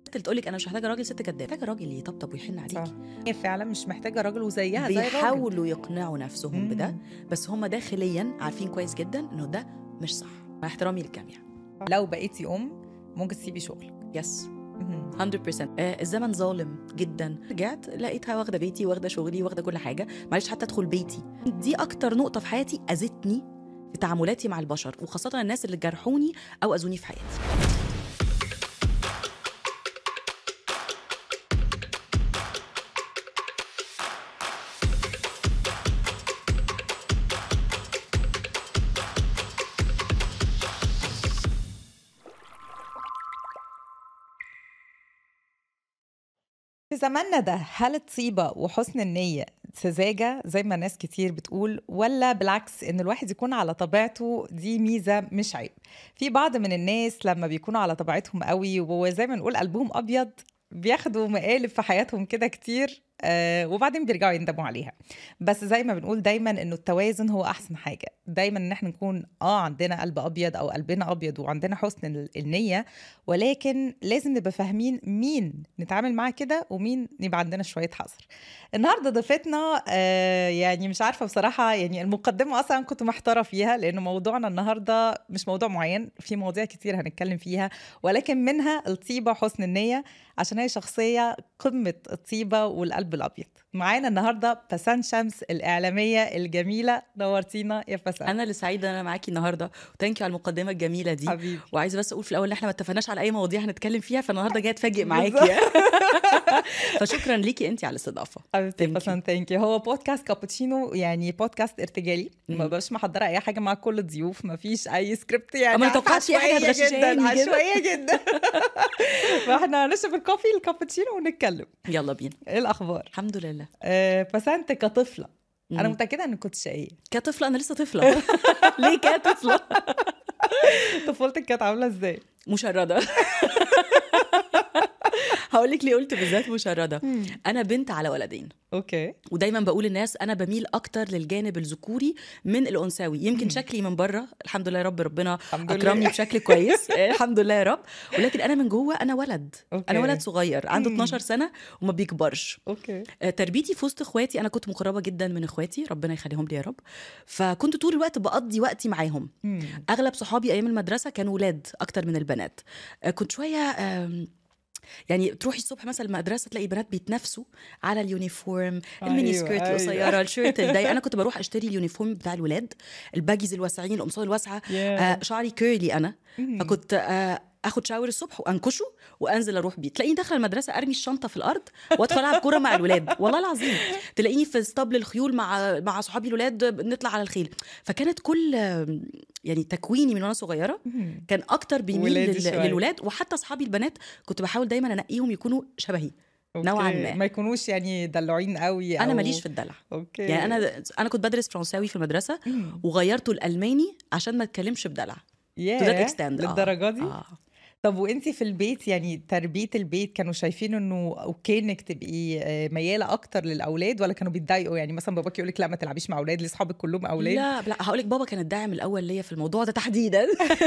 اللي تقول لك انا مش محتاجه راجل ست كداب محتاجه راجل يطبطب ويحن عليكي صح هي فعلا مش محتاجه راجل وزيها زي الراجل بيحاولوا يقنعوا نفسهم بده مم. بس هم داخليا عارفين كويس جدا انه ده مش صح مع احترامي للجميع لو بقيتي ام ممكن تسيبي شغلك يس مهم. 100% آه الزمن ظالم جدا رجعت لقيتها واخده بيتي واخده شغلي واخده كل حاجه معلش حتى ادخل بيتي دي اكتر نقطه في حياتي اذتني في تعاملاتي مع البشر وخاصه الناس اللي جرحوني او اذوني في حياتي في زماننا ده هل الطيبة وحسن النية سذاجة زي ما ناس كتير بتقول ولا بالعكس ان الواحد يكون على طبيعته دي ميزة مش عيب في بعض من الناس لما بيكونوا على طبيعتهم قوي وزي ما نقول قلبهم ابيض بياخدوا مقالب في حياتهم كده كتير آه وبعدين بيرجعوا يندموا عليها بس زي ما بنقول دايما انه التوازن هو احسن حاجه دايما ان احنا نكون اه عندنا قلب ابيض او قلبنا ابيض وعندنا حسن ال- النيه ولكن لازم نبقى فاهمين مين نتعامل معاه كده ومين يبقى عندنا شويه حذر النهارده ضيفتنا آه يعني مش عارفه بصراحه يعني المقدمه اصلا كنت محتاره فيها لان موضوعنا النهارده مش موضوع معين في مواضيع كتير هنتكلم فيها ولكن منها الطيبه وحسن النيه عشان هي شخصيه قمه الطيبه والقلب الابيض معانا النهارده بسان شمس الاعلاميه الجميله نورتينا يا بسان انا اللي سعيده ان انا معاكي النهارده وثانك يو على المقدمه الجميله دي حبيبي وعايزه بس اقول في الاول ان احنا ما اتفقناش على اي مواضيع هنتكلم فيها فالنهارده جايه اتفاجئ بالظبط. معاكي فشكرا ليكي انت على الاستضافه حبيبتي Thank you. بسان ثانك يو هو بودكاست كابتشينو يعني بودكاست ارتجالي ما مم. بقاش محضره اي حاجه مع كل الضيوف ما فيش اي سكريبت يعني أما أنا توقعت في حاجة عشوائية هتغششاني جدا كده. عشوائيه جدا فاحنا هنشرب الكوفي الكابتشينو ونتكلم يلا بينا ايه الاخبار الحمد لله آه بسنت كطفله انا مم. متاكده انك كنت شقيه كطفله انا لسه طفله ليه كطفله طفولتك كانت عامله ازاي مشرده هقول لك ليه قلت بالذات مشرده انا بنت على ولدين اوكي ودايما بقول للناس انا بميل اكتر للجانب الذكوري من الانثوي يمكن شكلي من بره الحمد لله يا رب ربنا الحمد اكرمني لله بشكل كويس آه، الحمد لله يا رب ولكن انا من جوه انا ولد أوكي. انا ولد صغير عنده مم. 12 سنه وما بيكبرش اوكي آه، تربيتي في وسط اخواتي انا كنت مقربه جدا من اخواتي ربنا يخليهم لي يا رب فكنت طول الوقت بقضي وقتي معاهم مم. اغلب صحابي ايام المدرسه كانوا ولاد اكتر من البنات آه، كنت شويه آم، يعني تروحي الصبح مثلا المدرسه تلاقي بنات بيتنافسوا على اليونيفورم الميني أيوة، سكيرت أيوة. القصيره الشيرت الضيق انا كنت بروح اشتري اليونيفورم بتاع الولاد الباجيز الواسعين القمصان الواسعه Yeah. آه، شعري كيرلي انا مم. فكنت آه، اخد شاور الصبح وانكشه وانزل اروح بيه تلاقيني داخله المدرسه ارمي الشنطه في الارض وادخل العب كوره مع الولاد والله العظيم تلاقيني في اسطبل الخيول مع مع صحابي الولاد نطلع على الخيل فكانت كل آم، يعني تكويني من وانا صغيره مم. كان اكتر بيميل ولادي لل... شوية. للولاد وحتى اصحابي البنات كنت بحاول دايما انقيهم يكونوا شبهي نوعاً أوكي. ما. ما يكونوش يعني دلوعين قوي انا أو... ماليش في الدلع اوكي يعني انا انا كنت بدرس فرنساوي في المدرسه مم. وغيرته الالماني عشان ما اتكلمش بدلع to that ياه extent آه. للدرجه دي آه. طب وانتي في البيت يعني تربيه البيت كانوا شايفين انه اوكي انك تبقي آه، مياله اكتر للاولاد ولا كانوا بيتضايقوا يعني مثلا باباك يقول لك لا ما تلعبيش مع اولاد ليه اصحابك كلهم اولاد لا لا هقول لك بابا كان الداعم الاول ليا في الموضوع ده تحديدا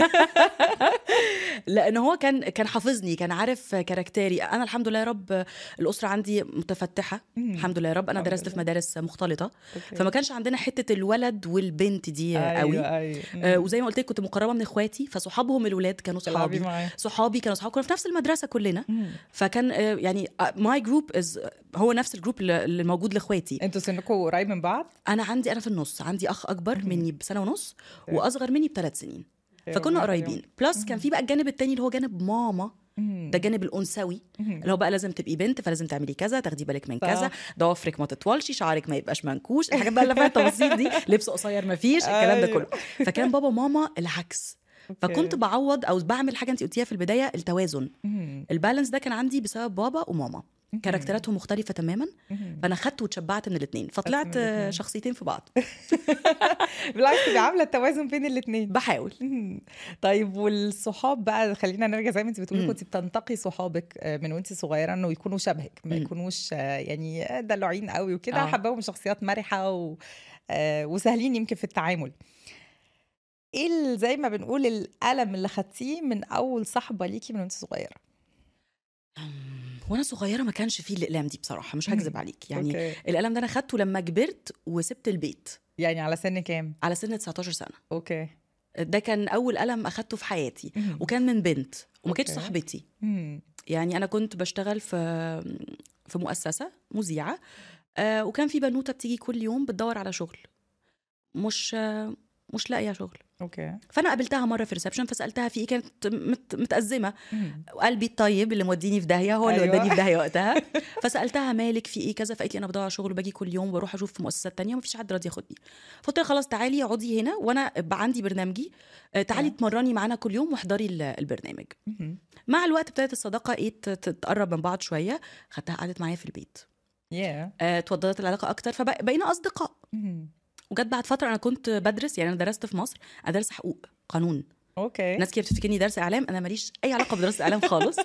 لان هو كان كان حافظني كان عارف كاركتيري انا الحمد لله يا رب الاسره عندي متفتحه مم. الحمد لله يا رب انا الحمد درست في لله. مدارس مختلطه أوكي. فما كانش عندنا حته الولد والبنت دي قوي ايوه ايوه آه، وزي ما قلت لك كنت مقربه من اخواتي فصحابهم الولاد كانوا تلعبي صحابي معاه صحابي كانوا صحابي كنا في نفس المدرسه كلنا مم. فكان آه، يعني ماي جروب از هو نفس الجروب اللي اللي موجود لاخواتي انتوا سنكم قريب من بعض انا عندي انا في النص عندي اخ اكبر مم. مني بسنه ونص أوكي. واصغر مني بثلاث سنين أوكي، فكنا ربنا قريبين بلس كان في بقى الجانب التاني اللي هو جانب ماما يخليهم. ده جانب الانثوي مم. اللي هو بقى لازم تبقي بنت فلازم تعملي كذا تاخدي بالك من صح. كذا ضوافرك ما تطولش شعرك ما يبقاش منكوش الحاجات بقى اللي فيها التفاصيل دي لبس قصير ما فيش الكلام ده أيوة. كله فكان بابا وماما العكس أوكي. فكنت بعوض او بعمل حاجه انت قلتيها في البدايه التوازن مم. البالانس ده كان عندي بسبب بابا وماما كاركتراتهم مختلفه تماما مم. فانا خدت واتشبعت من الاثنين فطلعت من الاتنين. آه، شخصيتين في بعض بالعكس تبقى عامله التوازن بين الاثنين بحاول طيب والصحاب بقى خلينا نرجع زي ما انت بتقولي مم. كنت بتنتقي صحابك آه، من وانت صغيره انه يكونوا شبهك ما مم. يكونوش آه، يعني آه، دلوعين قوي وكده آه. حباهم شخصيات مرحه و... آه، وسهلين يمكن في التعامل ايه ال- زي ما بنقول الالم اللي خدتيه من اول صحبه ليكي من وانت صغيره وانا صغيره ما كانش فيه الاقلام دي بصراحه مش هكذب عليك يعني أوكي. القلم ده انا خدته لما كبرت وسبت البيت يعني على سن كام على سن 19 سنه اوكي ده كان اول قلم اخدته في حياتي مم. وكان من بنت وما كانتش أوكي. صاحبتي مم. يعني انا كنت بشتغل في في مؤسسه مذيعه آه، وكان في بنوته بتيجي كل يوم بتدور على شغل مش آه، مش لاقيه شغل اوكي فانا قابلتها مره في الريسبشن فسالتها في ايه كانت مت متازمه مم. قلبي الطيب اللي موديني في داهيه هو اللي أيوة. وداني في داهيه وقتها فسالتها مالك في ايه كذا فقالت لي انا بدور على شغل وباجي كل يوم وبروح اشوف في مؤسسات تانية ومفيش حد راضي ياخدني فقلت لها خلاص تعالي اقعدي هنا وانا بقى عندي برنامجي آه، تعالي أوكي. اتمرني معانا كل يوم واحضري ال- البرنامج مم. مع الوقت ابتدت الصداقه ايه تت- تتقرب من بعض شويه خدتها قعدت معايا في البيت يا آه، اتوضدت العلاقه اكتر فبقينا اصدقاء مم. وجت بعد فتره انا كنت بدرس يعني انا درست في مصر انا دارسه حقوق قانون اوكي ناس كتير بتفتكرني درس اعلام انا ماليش اي علاقه بدراسه اعلام خالص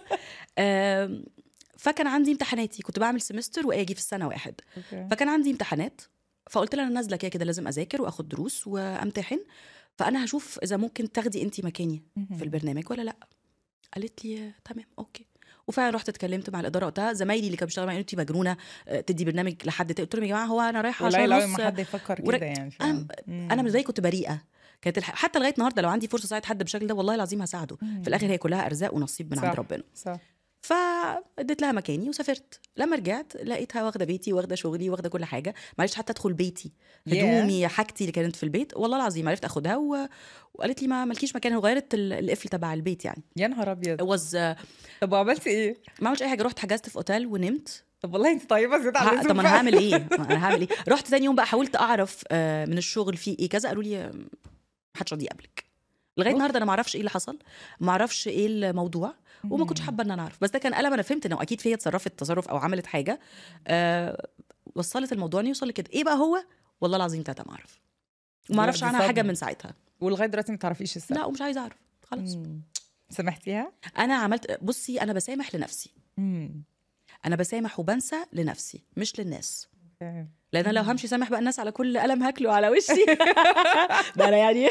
آم، فكان عندي امتحاناتي كنت بعمل سمستر واجي في السنه واحد اوكي فكان عندي امتحانات فقلت لها انا نازله كده كده لازم اذاكر واخد دروس وامتحن فانا هشوف اذا ممكن تاخدي انت مكاني في البرنامج ولا لا قالت لي آه، تمام اوكي وفعلا رحت اتكلمت مع الاداره وقتها زمايلي اللي كانوا بيشتغلوا معايا قالوا انت مجنونه آه، تدي برنامج لحد تاني. قلت لهم يا جماعه هو انا رايحه عشان قليل قوي نص ما حد يفكر ورك- كده يعني أنا- فعلا. انا بالنسبه لي كنت بريئه كانت الح... حتى لغايه النهارده لو عندي فرصه اساعد حد بالشكل ده والله العظيم هساعده مم. في الاخر هي كلها ارزاق ونصيب من عند صح. ربنا صح فاديت لها مكاني وسافرت لما رجعت لقيتها واخده بيتي واخده شغلي واخده كل حاجه معلش حتى ادخل بيتي Yeah. هدومي حاجتي اللي كانت في البيت والله العظيم عرفت اخدها و... وقالت لي ما مالكيش مكان وغيرت ال- القفل تبع البيت يعني يا نهار ابيض وز ما طب وعملتي ايه؟ عملتش اي حاجه رحت حجزت في اوتيل ونمت طب والله انت طيبه زياده عن ه- اللزوم طب انا فعلا. هعمل ايه ما انا هعمل ايه رحت تاني يوم بقى حاولت اعرف آه، من الشغل في ايه كذا قالوا لي آه، محدش راضي يقابلك لغايه أوف. النهارده انا ما اعرفش ايه اللي حصل ما اعرفش ايه الموضوع وما كنتش مم. حابه ان انا اعرف بس ده كان قلم انا فهمت انه اكيد فيا اتصرفت تصرف او عملت حاجه آه وصلت الموضوع انه يوصل لكده ايه بقى هو والله العظيم تلاته ما اعرف وما لا، اعرفش دي عنها حاجه صدمة. من ساعتها ولغايه دلوقتي ما تعرفيش السبب لا ومش عايزه اعرف خلاص مم. سامحتيها؟ انا عملت بصي انا بسامح لنفسي مم. انا بسامح وبنسى لنفسي مش للناس اوكي. لان أنا لو همشي سامح بقى الناس على كل قلم هاكله على وشي ده انا يعني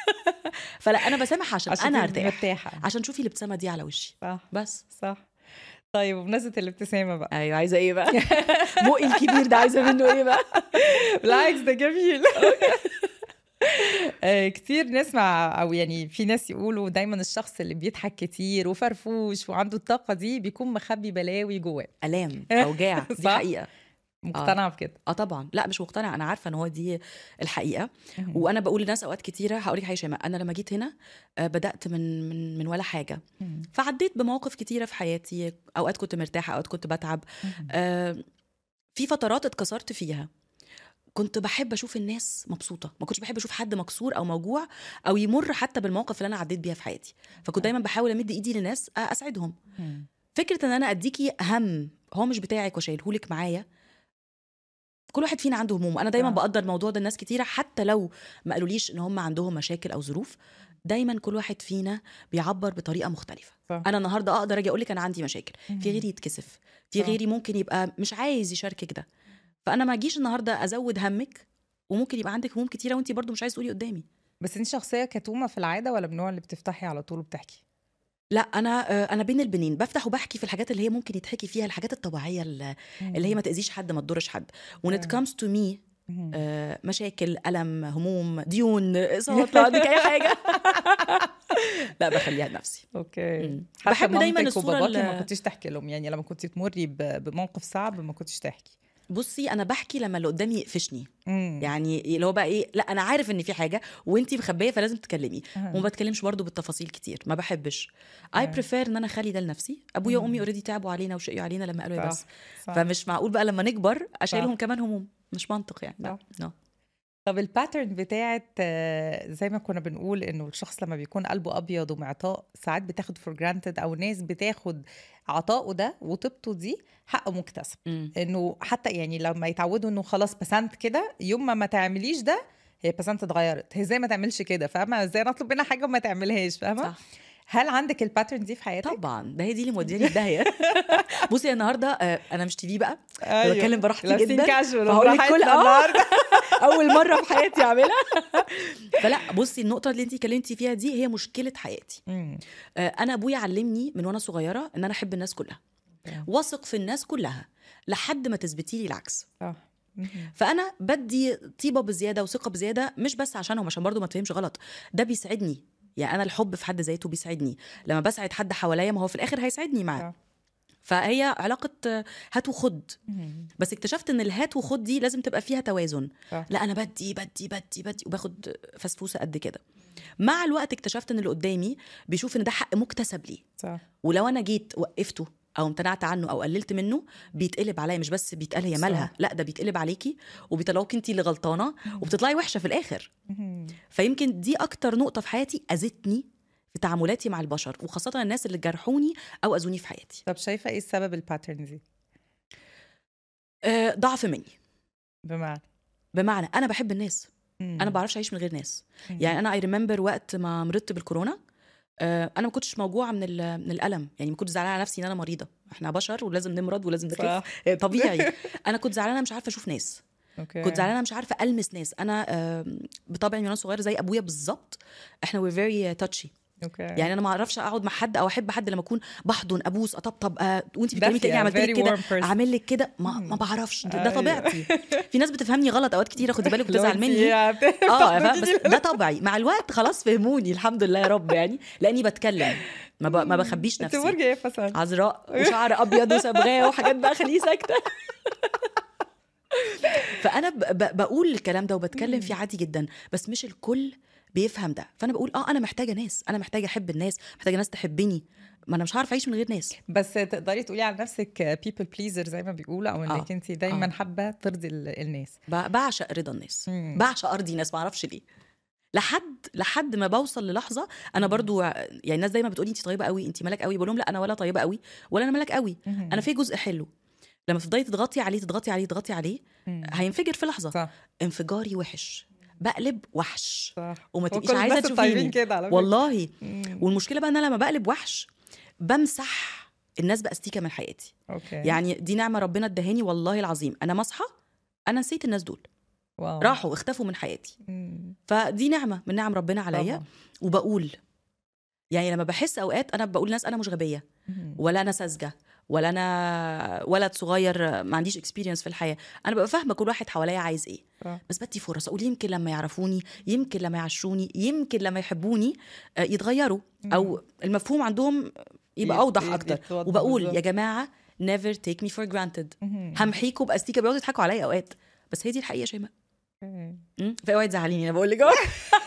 فلا انا بسامح عشان, عشان انا تبقي ارتاح مرتاحه عشان شوفي الابتسامه دي على وشي صح بس صح طيب وبمناسبه الابتسامه بقى ايوه عايزه ايه بقى بقي الكبير ده عايزه منه ايه بقى بالعكس ده جميل آه، كتير نسمع او يعني في ناس يقولوا دايما الشخص اللي بيضحك كتير وفرفوش وعنده الطاقه دي بيكون مخبي بلاوي جواه الام اوجاع دي صح؟ حقيقه مقتنعه بكده اه طبعا لا مش مقتنعه انا عارفه ان هو دي الحقيقه وانا بقول لناس اوقات كتيره هقول لك حاجه يا شيماء انا لما جيت هنا آه، بدات من من من ولا حاجه مم. فعديت بمواقف كتيره في حياتي اوقات كنت مرتاحه اوقات كنت بتعب مم. آه، في فترات اتكسرت فيها كنت بحب اشوف الناس مبسوطه ما كنتش بحب اشوف حد مكسور او موجوع او يمر حتى بالمواقف اللي انا عديت بيها في حياتي فكنت دايما بحاول امد ايدي لناس آه، اسعدهم مم. فكره ان انا اديكي هم هو مش بتاعك وشايلهولك معايا كل واحد فينا عنده هموم انا دايما آه. بقدر الموضوع ده الناس كتيره حتى لو ما قالوليش ان هم عندهم مشاكل او ظروف دايما كل واحد فينا بيعبر بطريقه مختلفه صح. انا النهارده اقدر اجي اقول لك انا عندي مشاكل في مم. غيري يتكسف في صح. غيري ممكن يبقى مش عايز يشاركك ده فانا ما اجيش النهارده ازود همك وممكن يبقى عندك هموم كتيره وانت برضو مش عايز تقولي قدامي بس انت شخصيه كتومه في العاده ولا من النوع اللي بتفتحي على طول وبتحكي لا انا آه، انا بين البنين بفتح وبحكي في الحاجات اللي هي ممكن يتحكي فيها الحاجات الطبيعيه اللي اللي هي ما تاذيش حد ما تضرش حد when it Yeah. comes to me مم. آه، مشاكل الم هموم ديون اقساط لو عندك اي حاجه لا بخليها لنفسي اوكي مم. حتى بحب دايما مامتك الصوره وباباكي اللي- ما كنتيش تحكي لهم يعني لما كنتي تمري ب- بموقف صعب ما كنتيش تحكي بصي انا بحكي لما اللي قدامي يقفشني مم. يعني اللي هو بقى ايه لا انا عارف ان في حاجه وانتي مخبيه فلازم تتكلمي أها. وما بتكلمش برضو بالتفاصيل كتير ما بحبش اي آه. بريفير ان انا اخلي ده لنفسي ابويا مم. وامي اوريدي تعبوا علينا وشقيوا علينا لما قالوا يا صح، بس صح. فمش معقول بقى لما نكبر اشيلهم صح. كمان هموم مش منطق يعني لا صح. no. طب الباترن بتاعت آه، زي ما كنا بنقول انه الشخص لما بيكون قلبه ابيض ومعطاء ساعات بتاخد فور جرانتد او ناس بتاخد عطائه ده وطيبته دي حق مكتسب مم. انه حتى يعني لما يتعودوا انه خلاص بسنت كده يوم ما ما تعمليش ده هي بسنت اتغيرت هي ازاي ما تعملش كده فاهمه ازاي نطلب منها حاجه وما تعملهاش فاهمه صح هل عندك الباترن دي في حياتك طبعا ده هي دي اللي مودياني في داهيه بصي النهارده آه، انا مش تي في بقى أيوة. بتكلم براحتي لابسين جدا كاجوال فهقول لك وبراحتنا كل اه النهارده اول مره في حياتي اعملها فلا بصي النقطه اللي انت اتكلمتي فيها دي هي مشكله حياتي مم. آه، انا ابويا علمني من وانا صغيره ان انا احب الناس كلها واثق في الناس كلها لحد ما تثبتي لي العكس صح مهم. فانا بدي طيبه بزياده وثقه بزياده مش بس عشانهم عشان برضو ما تفهمش غلط ده بيسعدني يعني انا الحب في حد ذاته بيسعدني لما بسعد حد حواليا ما هو في الاخر هيسعدني معاه صح. فهي علاقه آه، هات وخد مهم. بس اكتشفت ان الهات وخد دي لازم تبقى فيها توازن صح. لا انا بدي بدي بدي بدي وباخد فسفوسه قد كده مع الوقت اكتشفت ان اللي قدامي بيشوف ان ده حق مكتسب ليه صح ولو انا جيت وقفته او امتنعت عنه او قللت منه بيتقلب عليا مش بس بيتقال هي مالها صح. لا ده بيتقلب عليكي وبيطلعوك انت اللي غلطانه وبتطلعي وحشه في الاخر مهم. فيمكن دي اكتر نقطه في حياتي اذتني في تعاملاتي مع البشر وخاصه الناس اللي جرحوني او اذوني في حياتي طب شايفه ايه السبب الباترن دي أه ضعف مني بمعنى بمعنى انا بحب الناس مم. انا ما بعرفش اعيش من غير ناس مم. يعني انا اي ريمبر وقت ما مرضت بالكورونا آه، انا ما كنتش موجوعه من ال- من الالم يعني ما كنتش زعلانه على نفسي ان انا مريضه احنا بشر ولازم نمرض ولازم نخف صح. آه، طبيعي انا كنت زعلانه مش عارفه اشوف ناس اوكي كنت زعلانه مش عارفه المس ناس انا آم، بطبعي من وانا صغيره زي ابويا بالظبط احنا وي فيري تاتشي اوكي يعني انا ما اعرفش اقعد مع حد او احب حد لما اكون بحضن ابوس اطبطب آه وانت بتكلمي دافية، تلاقيني عملت لك very كده warm person. اعمل لك كده ما, ما بعرفش ده, ده أيوة. طبيعتي في ناس بتفهمني غلط اوقات كتيره خدي بالك لو وتزعل انتي مني اه بتاخدي فاهم؟ بس دي- ده طبعي مع الوقت خلاص فهموني الحمد لله يا رب يعني لاني بتكلم ما, ب... ما بخبيش انت نفسي برج ايه فسان عذراء وشعر ابيض وصبغاه وحاجات بقى خليه ساكته فانا ب... ب... بقول الكلام ده وبتكلم فيه عادي جدا بس مش الكل بيفهم ده فانا بقول اه انا محتاجه ناس انا محتاجه احب الناس محتاجه ناس تحبني ما انا مش هعرف اعيش من غير ناس بس تقدري تقولي على نفسك people pleaser زي ما بيقولوا او انك آه. انت دايما آه. حابه ترضي ال- الناس ب... بعشق رضا الناس مم. بعشق ارضي ناس ما اعرفش ليه لحد لحد ما بوصل للحظه انا برضو يعني الناس دايما بتقولي انت طيبه قوي انت مالك قوي بقول لهم لا انا ولا طيبه قوي ولا انا مالك قوي مهم. انا في جزء حلو لما تفضلي تضغطي عليه تضغطي عليه تضغطي عليه مم. هينفجر في لحظه صح انفجاري وحش بقلب وحش صح وما وكل تبقيش عايزه الناس الطيبين تشوفيني كده على فكرة. والله مم. والمشكله بقى ان انا لما بقلب وحش بمسح الناس باستيكه من حياتي اوكي يعني دي نعمه ربنا ادهاني والله العظيم انا مصحى انا نسيت الناس دول واو. راحوا اختفوا من حياتي مم. فدي نعمه من نعم ربنا عليا طبعاً. وبقول يعني لما بحس اوقات انا بقول ناس انا مش غبيه مم. ولا انا ساذجه ولا انا ولد صغير ما عنديش اكسبيرينس في الحياه انا ببقى فاهمه كل واحد حواليا عايز ايه صح. بس بدي فرص اقول يمكن لما يعرفوني يمكن لما يعشوني يمكن لما يحبوني آه، يتغيروا او المفهوم عندهم يبقى يت- اوضح يت- اكتر يتوضح وبقول بالظبط. يا جماعه never take me for granted مهم. همحيكوا باستيكه بيقعدوا يضحكوا عليا اوقات بس هي دي الحقيقه يا شيماء أوكي. مم؟ فاوعي تزعليني انا بقول لك أهو.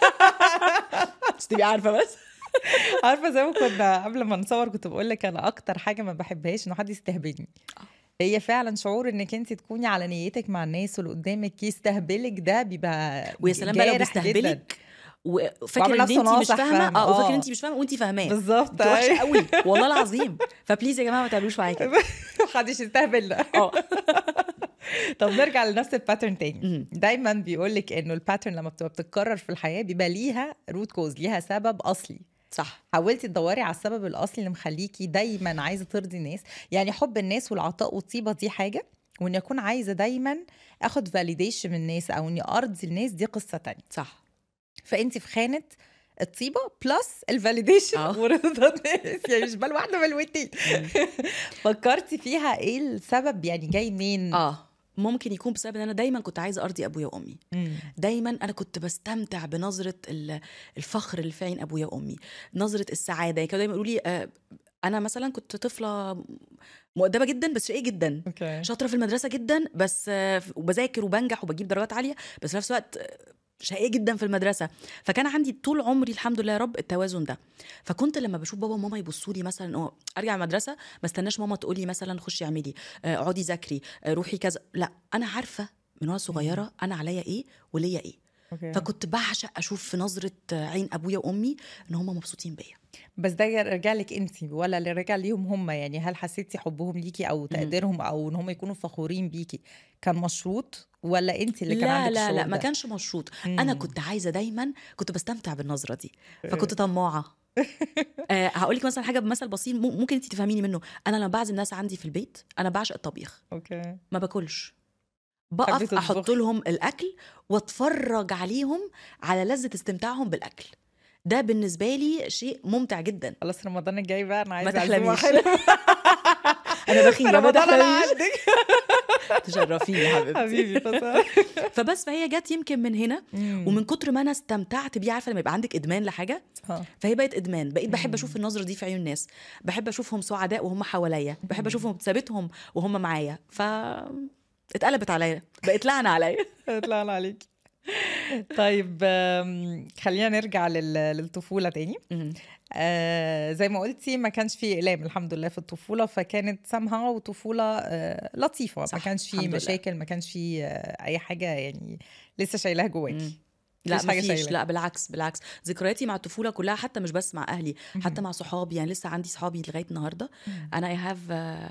بس تبقي عارفه بس عارفه زي ما كنا قبل ما نصور كنت بقول لك انا اكتر حاجه ما بحبهاش انه حد يستهبلني هي فعلا شعور انك انت تكوني على نيتك مع الناس واللي قدامك يستهبلك ده بيبقى ويا سلام بقى لو جارح جداً. بيستهبلك وفاكر وعامل ان انت نفسه مش ناصح فاهمه فاهم. اه وفاكر آه. ان انت مش فاهمه وانت فاهماه بالظبط انت وحشه أيوة. قوي والله العظيم فبليز يا جماعه ما تعملوش معايا كده محدش يستهبلنا اه طب نرجع لنفس الباترن تاني مم. دايما بيقول لك انه الباترن لما بتبقى بتتكرر في الحياه بيبقى ليها روت كوز ليها سبب اصلي صح حاولتي تدوري على السبب الاصلي اللي مخليكي دايما عايزه ترضي الناس يعني حب الناس والعطاء والطيبه دي حاجه واني اكون عايزه دايما اخد فاليديشن من الناس او اني ارضي الناس دي قصه تانية صح فانت في خانه الطيبه بلس الفاليديشن آه. ورضا الناس يعني مش بال واحده بلوتين فكرتي فيها ايه السبب يعني جاي منين اه ممكن يكون بسبب ان انا دايما كنت عايزه ارضي ابويا وامي مم. دايما انا كنت بستمتع بنظره ال- الفخر اللي في عين ابويا وامي نظره السعاده يعني كانوا دايما يقولوا لي آه، انا مثلا كنت طفله مؤدبه جدا بس شقيه جدا اوكي شاطره في المدرسه جدا بس آه، وبذاكر وبنجح وبجيب درجات عاليه بس في نفس الوقت آه، شقيه جدا في المدرسه فكان عندي طول عمري الحمد لله يا رب التوازن ده فكنت لما بشوف بابا وماما يبصوا لي مثلا اه ارجع المدرسه ما استناش ماما تقول لي مثلا خشي اعملي آه، اقعدي ذاكري آه، روحي كذا لا انا عارفه من وانا صغيره انا عليا ايه وليا ايه اوكي فكنت بعشق اشوف في نظره عين ابويا وامي ان هم مبسوطين بيا بس ده رجع لك انت ولا اللي رجع ليهم هم يعني هل حسيتي حبهم ليكي او تقديرهم او ان هم يكونوا فخورين بيكي كان مشروط ولا انت اللي كان لا عندك لا لا الشعور ما ده؟ كانش مشروط انا مم. كنت عايزه دايما كنت بستمتع بالنظره دي فكنت طماعه آه هقول لك مثلا حاجه بمثل بسيط مم- ممكن انت تفهميني منه انا لما بعزم ناس عندي في البيت انا بعشق الطبيخ اوكي ما باكلش تحبي بقف تطبخي. احط لهم الاكل واتفرج عليهم على لذه استمتاعهم بالاكل ده بالنسبه لي شيء ممتع جدا خلاص رمضان الجاي بقى انا عايزه تحلميش. عزومة حلوة. انا بخيله ما رمضان انا تحلميش عندك تشرفيني يا حبيبتي حبيبي فصل. فبس فهي جت يمكن من هنا ومن كتر ما انا استمتعت بيه عارفه لما يبقى عندك ادمان لحاجه ها. فهي بقت ادمان بقيت بحب مم. اشوف النظره دي في عيون الناس بحب اشوفهم سعداء وهم حواليا بحب اشوفهم ابتسامتهم وهم معايا ف اتقلبت عليا بقت لعنه عليا طلعنا عليك طيب آم، خلينا نرجع لل- للطفولة تاني آه زي ما قلتي ما كانش في اقلام الحمد لله في الطفوله فكانت سامها وطفوله آه لطيفه ما صح، كانش في الحمد لله. مشاكل ما كانش في آه اي حاجه يعني لسه شايلاها جواكي مم. لا مفيش حاجة مفيش شايلة. لا بالعكس بالعكس ذكرياتي مع الطفوله كلها حتى مش بس مع اهلي حتى مع صحابي يعني لسه عندي صحابي لغايه النهارده مم. انا اي هاف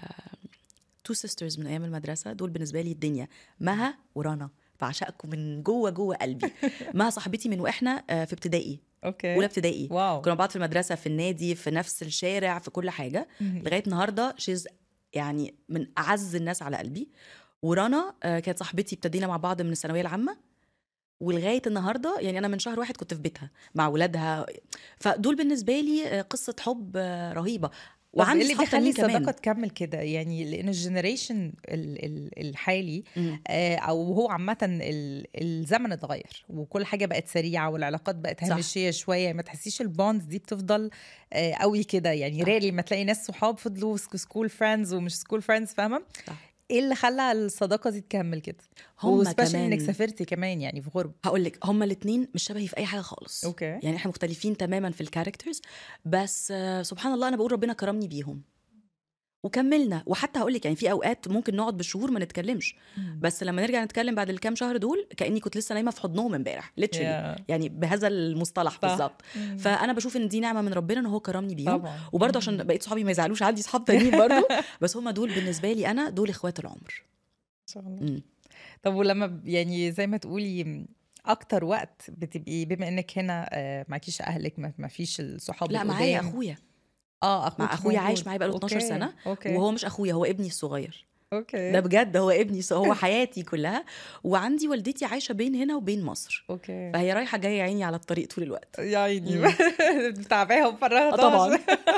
تو سيسترز من ايام المدرسه دول بالنسبه لي الدنيا مها ورنا بعشقكم من جوه جوه قلبي مها صاحبتي من واحنا آه، في ابتدائي اوكي اولى ابتدائي واو كنا مع بعض في المدرسه في النادي في نفس الشارع في كل حاجه مم. لغايه النهارده شيز يعني من اعز الناس على قلبي ورنا آه، كانت صاحبتي ابتدينا مع بعض من الثانويه العامه ولغايه النهارده يعني انا من شهر واحد كنت في بيتها مع ولادها فدول بالنسبه لي آه، قصه حب آه، رهيبه وعندي وعندي اللي صحاب بيخلي تانيين الصداقه كمان تكمل كده يعني لان الجنريشن ال- ال- الحالي مم. آه، او هو عامه ال- الزمن اتغير وكل حاجه بقت سريعه والعلاقات بقت صح. هامشيه شويه ما تحسيش البوندز دي بتفضل آه، قوي كده يعني صح. ريلي ما تلاقي ناس صحاب فضلوا سكول فريندز ومش سكول فريندز فاهمه صح. ايه اللي خلى الصداقه دي تكمل كده هم وسبيشلي انك كمان سافرتي كمان يعني في غربه هقول لك هما الاثنين مش شبهي في اي حاجه خالص اوكي يعني احنا مختلفين تماما في الكاركترز بس آه، سبحان الله انا بقول ربنا كرمني بيهم وكملنا وحتى هقول لك يعني في اوقات ممكن نقعد بالشهور ما نتكلمش بس لما نرجع نتكلم بعد الكام شهر دول كاني كنت لسه نايمه في حضنهم امبارح ليتشلي Yeah. يعني بهذا المصطلح صح. بالظبط مم. فانا بشوف ان دي نعمه من ربنا ان هو كرمني بيهم طبعا وبرضه عشان بقيت صحابي ما يزعلوش عندي صحاب تانيين برضه بس هم دول بالنسبه لي انا دول اخوات العمر ان شاء الله مم. طب ولما ب- يعني زي ما تقولي اكتر وقت بتبقي بما انك هنا آه، معكيش اهلك ما ما فيش الصحاب لا معايا القدام. اخويا اه اخوك مع أخويا عايش موجود. معايا بقاله 12 أوكي. سنة، اوكي وهو مش اخويا هو ابني الصغير اوكي ده بجد هو ابني ص- هو حياتي كلها وعندي والدتي عايشه بين هنا وبين مصر اوكي فهي رايحه جايه عيني على الطريق طول الوقت يا عيني مم. بتعباها ومفرغها آه طبعا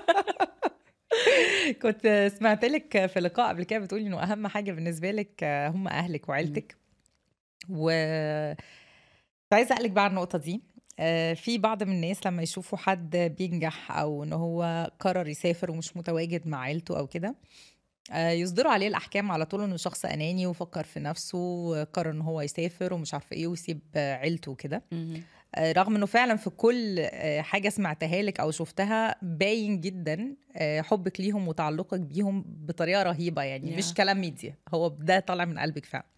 كنت سمعت لك في لقاء قبل كده بتقولي انه اهم حاجه بالنسبه لك هم اهلك وعيلتك و كنت عايزه اسالك بقى عن النقطه دي آه، في بعض من الناس لما يشوفوا حد بينجح او ان هو قرر يسافر ومش متواجد مع عيلته او كده آه، يصدروا عليه الاحكام على طول انه شخص اناني وفكر في نفسه وقرر ان هو يسافر ومش عارفه ايه ويسيب آه، عيلته وكده مهم. آه، رغم انه فعلا في كل آه، حاجه سمعتها لك او شفتها باين جدا آه، حبك ليهم وتعلقك بيهم بطريقه رهيبه يعني Yeah. مش كلام ميديا هو ده طالع من قلبك فعلا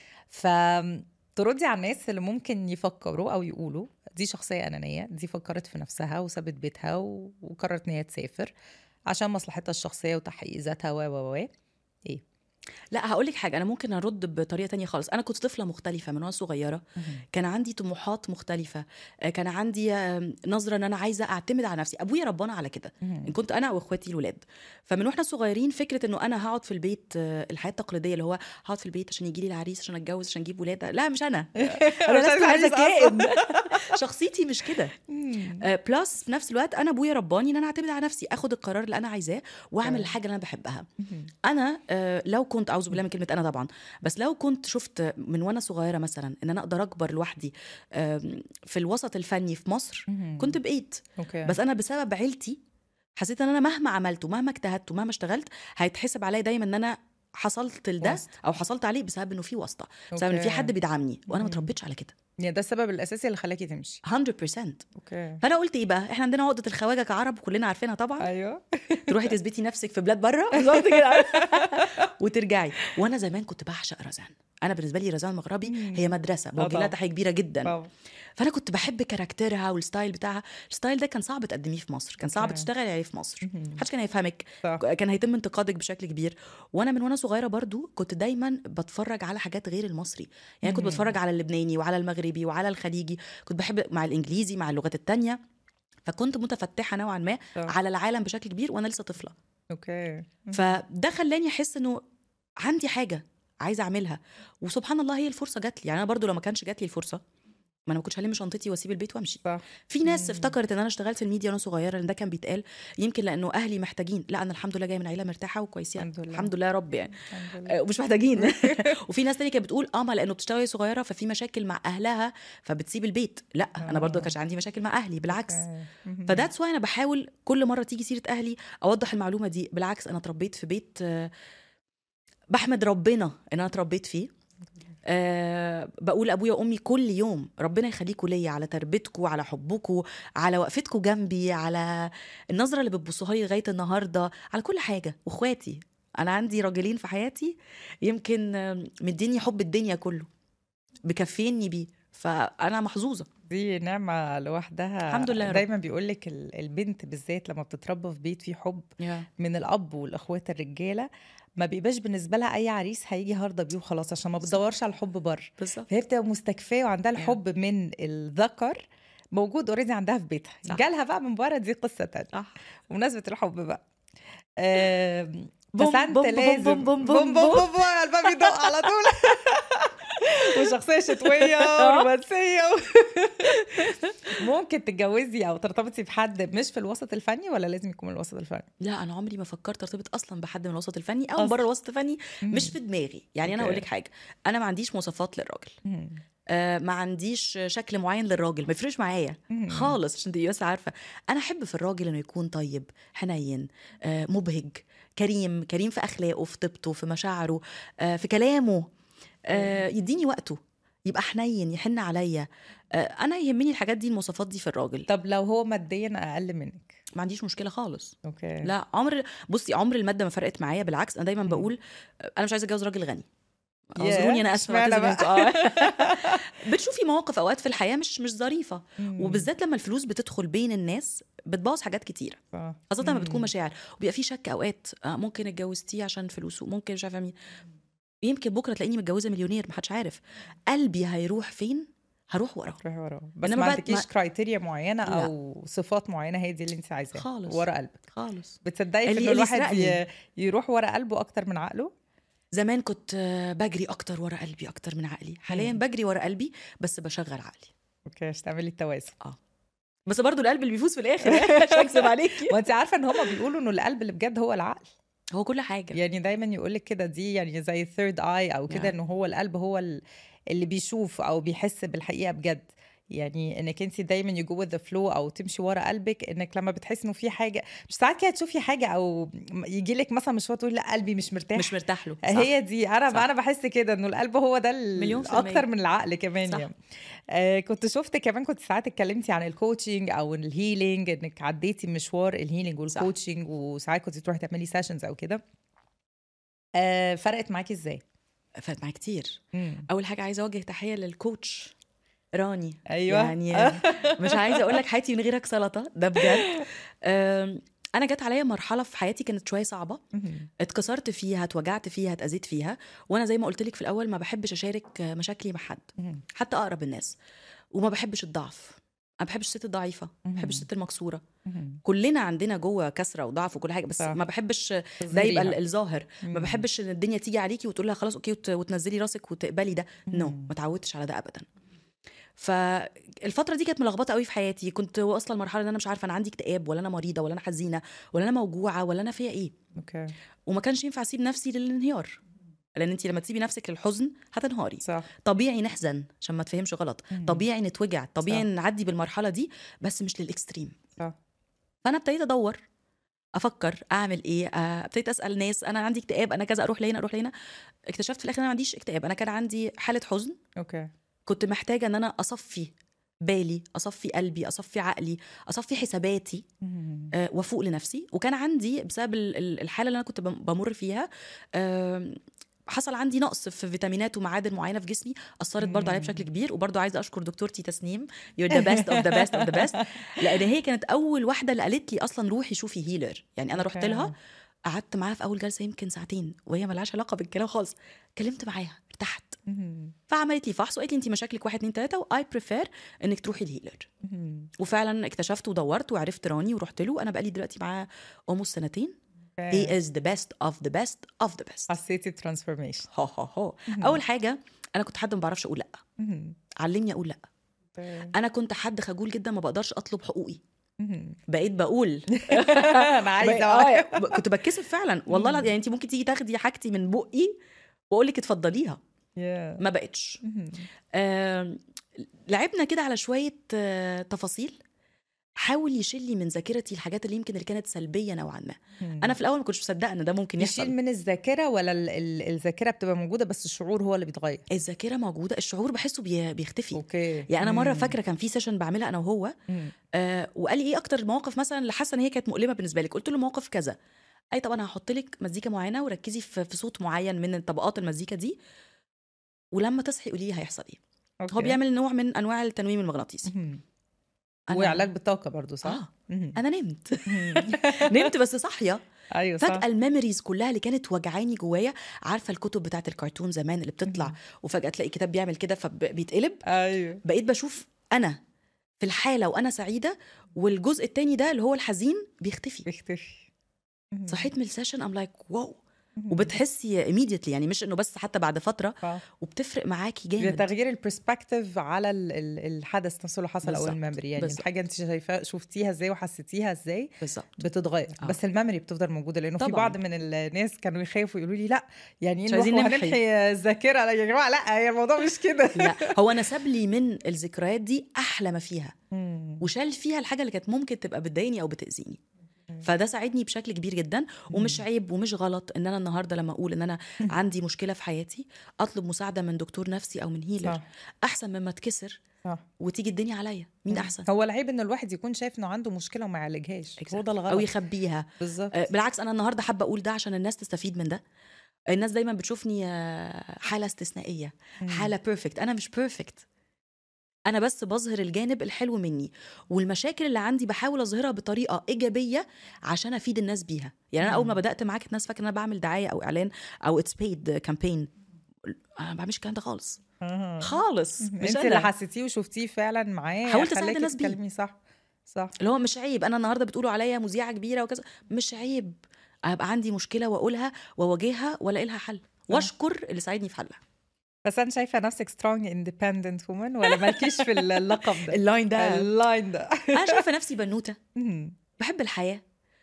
فتردي على الناس اللي ممكن يفكروا او يقولوا دي شخصيه انانيه دي فكرت في نفسها وسابت بيتها و- وقررت ان هي تسافر عشان مصلحتها الشخصيه وتحقيق ذاتها و و و ايه لا هقول لك حاجه انا ممكن ارد بطريقه تانية خالص انا كنت طفله مختلفه من وانا صغيره كان عندي طموحات مختلفه آه، كان عندي آم، نظره ان انا عايزه اعتمد على نفسي ابويا ربنا على كده ان كنت انا واخواتي الولاد فمن واحنا صغيرين فكره انه انا هقعد في البيت آه، الحياه التقليديه اللي هو هقعد في البيت عشان يجي لي العريس عشان اتجوز عشان اجيب ولاد لا مش انا انا مش لست عايزة هذا عريس أصلاً. كائن شخصيتي مش كده بلس في نفس الوقت انا ابويا رباني ان انا اعتمد على نفسي اخد القرار اللي انا عايزاه واعمل أوكي. الحاجه اللي انا بحبها انا آه، لو كنت اعوذ بالله من كلمه انا طبعا بس لو كنت شفت من وانا صغيره مثلا ان انا اقدر اكبر لوحدي آم، في الوسط الفني في مصر كنت بقيت اوكي بس انا بسبب عيلتي حسيت ان انا مهما عملت ومهما اجتهدت ومهما اشتغلت هيتحسب عليا دايما ان انا حصلت لده واسطة. او حصلت عليه بسبب انه في واسطه بسبب ان في أوكي. حد بيدعمني وانا ما مم. اتربيتش على كده يعني ده السبب الاساسي اللي خلاكي تمشي 100% اوكي فانا قلت ايه بقى احنا عندنا عقده الخواجه كعرب كلنا عارفينها طبعا ايوه تروحي تثبتي نفسك في بلاد بره بالظبط كده وترجعي وانا زمان كنت بعشق رزان انا بالنسبه لي رزان المغربي مم. هي مدرسه بوجه لها طبعا. تحيه كبيره جدا طبعا فانا كنت بحب كاركترها والستايل بتاعها الستايل ده كان صعب تقدميه في مصر كان صعب أوكي. تشتغلي عليه في مصر مهم. محدش كان هيفهمك صح كان هيتم انتقادك بشكل كبير وانا من وانا صغيره برضو كنت دايما بتفرج على حاجات غير المصري يعني كنت مم. بتفرج على اللبناني وعلى المغربي وعلى الخليجي كنت بحب مع الانجليزي مع اللغات التانية فكنت متفتحه نوعا ما صح. على العالم بشكل كبير وانا لسه طفله اوكي فده خلاني احس انه عندي حاجه عايزه اعملها وسبحان الله هي الفرصه جات لي يعني انا برضو لو ما كانش جات لي الفرصه ما انا ما كنتش هلم شنطتي واسيب البيت وامشي صح في ناس مم. افتكرت ان انا اشتغلت في الميديا وانا صغيره لان ده كان بيتقال يمكن لانه اهلي محتاجين لا انا الحمد لله جايه من عيله مرتاحه وكويسه الحمد لله. الحمد لله يا رب يعني الحمد لله آه، ومش محتاجين وفي ناس تانية كانت بتقول اه ما لانه بتشتغل وهي صغيره ففي مشاكل مع اهلها فبتسيب البيت لا انا برضو آه. كانش عندي مشاكل مع اهلي بالعكس أوكي. مهم. فذاتس واي انا بحاول كل مره تيجي سيره اهلي اوضح المعلومه دي بالعكس انا اتربيت في بيت آه، بحمد ربنا ان انا اتربيت فيه أه بقول ابويا وامي كل يوم ربنا يخليكوا ليا على تربيتكم على حبكم على وقفتكم جنبي على النظره اللي بتبصوها لي لغايه النهارده على كل حاجه واخواتي انا عندي راجلين في حياتي يمكن آه، مديني حب الدنيا كله بكفيني بيه فانا محظوظه دي نعمة لوحدها الحمد لله يا رب. دايما بيقول لك البنت بالذات لما بتتربى في بيت فيه حب من الاب والاخوات الرجاله ما بيبقاش بالنسبه لها اي عريس هيجي هارده بيه وخلاص عشان ما بتدورش على الحب بره بالظبط فهي بتبقى مستكفيه وعندها Yeah. الحب من الذكر موجود اوريدي عندها في بيتها صح. جالها بقى من بره دي قصه تانية صح بمناسبه الحب بقى آم، بوم بس انت بوم بوم لازم بوم بوم بوم بوم بوم بوم الباب يدق على طول وشخصيه شتويه ورومانسيه و... ممكن تتجوزي او ترتبطي بحد مش في الوسط الفني ولا لازم يكون من الوسط الفني لا انا عمري ما فكرت ارتبط اصلا بحد من الوسط الفني او أصلاً. بره الوسط الفني مش في دماغي يعني انا أوكي. اقول لك حاجه انا ما عنديش مواصفات للراجل مم. آه ما عنديش شكل معين للراجل ما يفرقش معايا مم. خالص عشان تبقي بس عارفه انا احب في الراجل انه يكون طيب حنين آه مبهج كريم كريم في اخلاقه في طيبته في مشاعره آه في كلامه آه يديني وقته يبقى حنين يحن عليا آه انا يهمني الحاجات دي المواصفات دي في الراجل طب لو هو ماديا اقل منك ما عنديش مشكله خالص اوكي لا عمر بصي عمر الماده ما فرقت معايا بالعكس انا دايما مم. بقول انا مش عايزه اتجوز راجل غني ياه، اعذروني انا اسفه اشمعنى بعتذر بقى؟ منكم. آه. بتشوفي مواقف اوقات في الحياه مش مش ظريفه مم. وبالذات لما الفلوس بتدخل بين الناس بتبوظ حاجات كتيره صح. خاصه لما مم. بتكون مشاعر وبيبقى في شك اوقات آه، ممكن اتجوزتيه عشان فلوسه ممكن مش عارفه مين يمكن بكره تلاقيني متجوزه مليونير محدش عارف قلبي هيروح فين هروح وراه تروحي وراه بس إنما ما بعد عندكيش ما- كرايتيريا معينه لا. او صفات معينه هي دي اللي انت عايزاها خالص. ورا قلبك خالص بتصدقي في اللي- انه اللي الواحد يسرقني. ي- يروح ورا قلبه اكتر من عقله زمان كنت آه، بجري اكتر ورا قلبي اكتر من عقلي حاليا مم. بجري ورا قلبي بس بشغل عقلي اوكي عشان تعملي التوازن بس برضو القلب اللي بيفوز في الاخر مش هكذب عليكي وانت عارفه ان هم بيقولوا انه القلب اللي بجد هو العقل هو كل حاجه يعني دايما يقول لك كده دي يعني زي ثيرد اي او كده نعم. انه هو القلب هو ال- اللي بيشوف او بيحس بالحقيقه بجد يعني انك انت دايما يو جو ذا فلو او تمشي ورا قلبك انك لما بتحس انه في حاجه مش ساعات كده تشوفي حاجه او يجي لك مثلا مشوار تقول لا قلبي مش مرتاح مش مرتاح له صح. هي دي انا صح. انا بحس كده انه القلب هو ده ال- مليون في المية. اكتر من العقل كمان صح. يعني آه كنت شفت كمان كنت ساعات اتكلمتي عن الكوتشنج او الهيلينج انك عديتي مشوار الهيلينج والكوتشنج وساعات كنت تروحي تعملي سيشنز او كده آه فرقت معاكي ازاي؟ فات معايا كتير مم. اول حاجه عايزه اوجه تحيه للكوتش راني ايوه يعني مش عايزه اقول لك حياتي من غيرك سلطه ده بجد أم، انا جت عليا مرحله في حياتي كانت شويه صعبه مم. اتكسرت فيها اتوجعت فيها اتاذيت فيها وانا زي ما قلت لك في الاول ما بحبش اشارك مشاكلي مع حد مم. حتى اقرب الناس وما بحبش الضعف انا ما بحبش الست الضعيفه ما بحبش الست المكسوره مم. كلنا عندنا جوه كسره وضعف وكل حاجه بس صح. ما بحبش ده تظهريها. يبقى ال- الظاهر ما مم. بحبش ان الدنيا تيجي عليكي وتقول لها خلاص اوكي وت- وتنزلي راسك وتقبلي ده نو مم. ما اتعودتش على ده ابدا فالفتره دي كانت ملخبطه قوي في حياتي كنت واصله لمرحله ان انا مش عارفه انا عندي اكتئاب ولا انا مريضه ولا انا حزينه ولا انا موجوعه ولا انا فيها ايه اوكي وما كانش ينفع اسيب نفسي للانهيار لان انت لما تسيبي نفسك للحزن هتنهاري صح طبيعي نحزن عشان ما تفهمش غلط مم. طبيعي نتوجع طبيعي صح. نعدي بالمرحله دي بس مش للاكستريم صح فانا ابتديت ادور افكر اعمل ايه آه، ابتديت اسال ناس انا عندي اكتئاب انا كذا اروح لهنا اروح لهنا اكتشفت في الاخر ان انا ما عنديش اكتئاب انا كان عندي حاله حزن اوكي كنت محتاجه ان انا اصفي بالي اصفي قلبي اصفي عقلي اصفي حساباتي مم. آه، وافوق لنفسي وكان عندي بسبب ال- ال- الحاله اللي انا كنت بم- بمر فيها آم، حصل عندي نقص في فيتامينات ومعادن معينه في جسمي اثرت برضه عليا بشكل كبير وبرضه عايزه اشكر دكتورتي تسنيم يور ذا بيست اوف ذا بيست اوف ذا بيست لان هي كانت اول واحده اللي قالت لي اصلا روحي شوفي هيلر يعني انا رحت أوكي. لها قعدت معاها في اول جلسه يمكن ساعتين وهي ملهاش علاقه بالكلام خالص كلمت معاها ارتحت مم. فعملت لي فحص وقالت لي انت مشاكلك واحد اتنين تلاته واي بريفير انك تروحي الهيلر مم. وفعلا اكتشفت ودورت وعرفت راني ورحت له انا بقالي دلوقتي معاه almost سنتين أوكي. he is the best of the best of the best حسيتي ترانسفورميشن ها ها ها اول حاجه انا كنت حد ما بعرفش اقول لا علمني اقول لا انا كنت حد خجول جدا ما بقدرش اطلب حقوقي مهم. بقيت بقول انا عايزه بقى- آه، كنت بتكسف فعلا والله العظيم يعني انت ممكن تيجي تاخدي حاجتي من بقي واقول لك اتفضليها Yeah. ما بقتش مهم. آه لعبنا كده على شويه آه تفاصيل حاول يشيل لي من ذاكرتي الحاجات اللي يمكن اللي كانت سلبيه نوعا ما مهم. انا في الاول ما كنتش مصدقه ان ده ممكن يشيل يحصل من الذاكره ولا ال- ال- الذاكره بتبقى موجوده بس الشعور هو اللي بيتغير الذاكره موجوده الشعور بحسه بي- بيختفي اوكي يعني انا مره مم. فاكره كان في سيشن بعملها انا وهو مم. آه وقال لي ايه اكتر المواقف مثلا اللي حاسه ان هي كانت مؤلمه بالنسبه لك قلت له مواقف كذا اي طب انا هحط لك مزيكا معينه وركزي في, في صوت معين من طبقات المزيكا دي ولما تصحي قولي لي هيحصل ايه هو أوكي. بيعمل نوع من انواع التنويم المغناطيسي مهم. أنا- وعلاج بالطاقه برضو صح اه مهم. انا نمت مهم. نمت بس صاحيه ايوه صح فجاه الميموريز كلها اللي كانت وجعاني جوايا عارفه الكتب بتاعت الكرتون زمان اللي بتطلع مهم. وفجاه تلاقي كتاب بيعمل كده فبيتقلب ايوه بقيت بشوف انا في الحاله وانا سعيده والجزء التاني ده اللي هو الحزين بيختفي بيختفي مهم. صحيت من السيشن ام لايك واو مهم. وبتحسي immediately يعني مش انه بس حتى بعد فتره صح. وبتفرق معاكي بيبقى جامد تغيير البرسبكتيف على ال- ال- الحدث نفسه اللي حصل او بالظبط. الميموري يعني بالظبط. الحاجه انت شايفاها شفتيها ازاي وحسيتيها ازاي بالظبط بتتغير آه. بس الميموري بتفضل موجوده لانه في طبعاً. بعض من الناس كانوا يخافوا يقولوا لي لا يعني مش ايه عايزين نروح نمحي. وهنمحي الذاكره لا يا جماعه لا هي الموضوع مش كده لا هو انا ساب لي من الذكريات دي احلى ما فيها مم. وشال فيها الحاجه اللي كانت ممكن تبقى بتضايقني او بتاذيني فده ساعدني بشكل كبير جدا ومش عيب ومش غلط ان انا النهارده لما اقول ان انا عندي مشكله في حياتي اطلب مساعده من دكتور نفسي او من هيلر صح احسن مما اتكسر صح وتيجي الدنيا عليا مين احسن هو العيب ان الواحد يكون شايف انه عنده مشكله وما يعالجهاش هو ده او الغلط يخبيها بالظبط آه، بالعكس انا النهارده حابه اقول ده عشان الناس تستفيد من ده الناس دايما بتشوفني آه، حاله استثنائيه مم. حاله بيرفكت انا مش بيرفكت انا بس بظهر الجانب الحلو مني والمشاكل اللي عندي بحاول اظهرها بطريقه ايجابيه عشان افيد الناس بيها يعني انا اول ما مم. بدات معاك الناس فاكره ان انا بعمل دعايه او اعلان او اتس بيد كامبين انا ما بعملش الكلام ده خالص أها. خالص مش انت اللي انا حسيتيه وشفتيه فعلا معاه حاولت أساعد خلاكي الناس بيه. تتكلمي صح صح اللي هو مش عيب انا النهارده بتقولوا عليا مذيعه كبيره وكذا مش عيب ابقى عندي مشكله واقولها واواجهها والاقي لها حل واشكر اللي ساعدني في حلها بس انا شايفه نفسك سترونج اندبندنت وومن ولا مالكيش في اللقب ده اللاين ده اللاين ده انا شايفه نفسي بنوته مم. بحب الحياه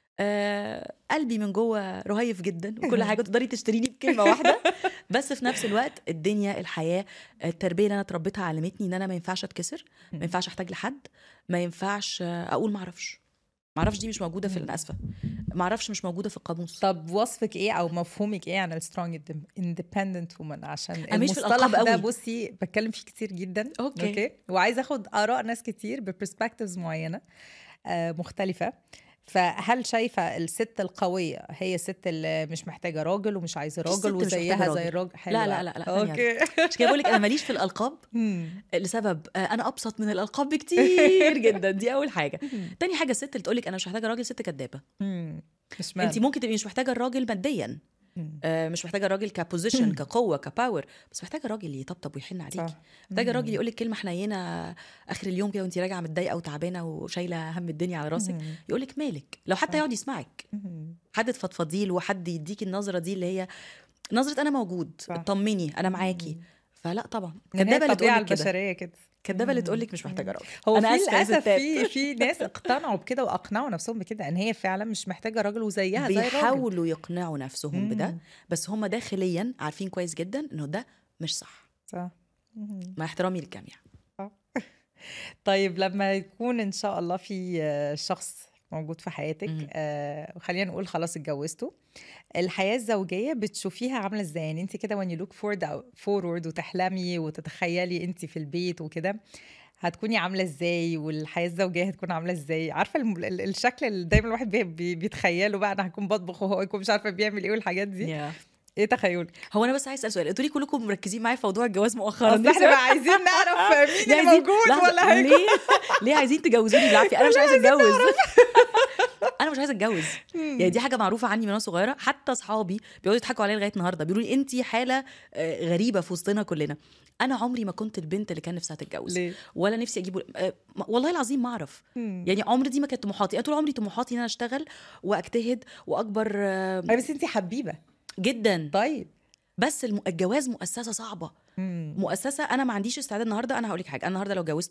آه قلبي من جوه رهيف جدا وكل حاجه تقدري تشتريني بكلمه واحده بس في نفس الوقت الدنيا الحياه التربيه اللي انا اتربيتها علمتني ان انا ما ينفعش اتكسر ما ينفعش احتاج لحد ما ينفعش آه، اقول ما اعرفش ما اعرفش دي مش موجوده في انا اسفه ما اعرفش مش موجوده في القاموس طب وصفك ايه او مفهومك ايه عن السترونج اندبندنت وومن عشان أنا ماليش في المصطلح الألقاب ده قوي. بصي بتكلم فيه كتير جدا أوكي. اوكي وعايزه اخد اراء ناس كتير ببرسبكتيفز معينه آه مختلفه فهل شايفه الست القويه هي الست اللي مش محتاجه راجل ومش عايزه مفيش ست راجل مش وزيها محتاجة زي راجل. الراجل حلو لا، لا، أوي. لا، لا، ثانية اوكي مش كده بقول لك انا ماليش في الالقاب مم. لسبب آه، انا ابسط من الالقاب بكتير جدا دي اول حاجه تاني حاجه الست اللي تقول لك انا مش محتاجه راجل ست كدابه مم. مش انت معنى. ممكن تبقي مش محتاجه الراجل ماديا مم. آه، مش محتاجه راجل كبوزيشن كقوه كباور بس محتاجه راجل يطبطب ويحن عليكي صح. محتاجه مم. راجل يقول لك كلمه حنينه اخر اليوم كده وانت راجعه متضايقه وتعبانه وشايله هم الدنيا على راسك مم. يقول لك مالك لو حتى صح. يقعد يسمعك مم. حد تفضفضي له وحد يديكي النظره دي اللي هي نظره انا موجود صح. اطمني انا معاكي فلا طبعا لأن هي كدابه اللي تقول الطبيعه لك كده البشريه كده كدابه اللي مم. تقول لك مش محتاجه مم. راجل هو أنا في آسفة يا للاسف ستات. في في ناس اقتنعوا بكده واقنعوا نفسهم بكده ان هي فعلا مش محتاجه راجل وزيها زي الراجل بيحاولوا يقنعوا نفسهم بده مم. بس هم داخليا عارفين كويس جدا انه ده مش صح صح مم. مع احترامي للجميع طيب لما يكون ان شاء الله في آه، شخص موجود في حياتك مم. آه وخلينا نقول خلاص اتجوزتوا الحياه الزوجيه بتشوفيها عامله ازاي يعني انت كده when you look forward forward وتحلمي وتتخيلي انت في البيت وكده هتكوني عامله ازاي والحياه الزوجيه هتكون عامله ازاي عارفه الم- ال- الشكل اللي دايما الواحد بي- بي- بيتخيله بقى انا هكون بطبخ وهو يكون مش عارفه بيعمل ايه والحاجات دي ايه تخيلك هو انا بس عايز اسال سؤال انتوا ليه كلكم مركزين معايا في موضوع الجواز مؤخرا اصل احنا بقى عايزين نعرف مين اللي عايزين- موجود لحظة، ولا هيكون ليه ليه عايزين تجوزوني بالعافيه انا مش عايزه اتجوز انا مش عايزه اتجوز يعني دي حاجه معروفه عني من وانا صغيره حتى اصحابي بيقعدوا يضحكوا عليا لغايه النهارده بيقولوا لي انت حاله آه، غريبه في وسطنا كلنا انا عمري ما كنت البنت اللي كان نفسها تتجوز ليه؟ ولا نفسي اجيب آه، ما- والله العظيم ما اعرف مم. يعني عمري دي ما كانت طموحاتي انا طول عمري طموحاتي ان انا اشتغل واجتهد واكبر آه، أي بس انت حبيبه جدا طيب بس الم- الجواز مؤسسه صعبه مم. مؤسسه انا ما عنديش استعداد النهارده انا هقول لك حاجه انا النهارده لو اتجوزت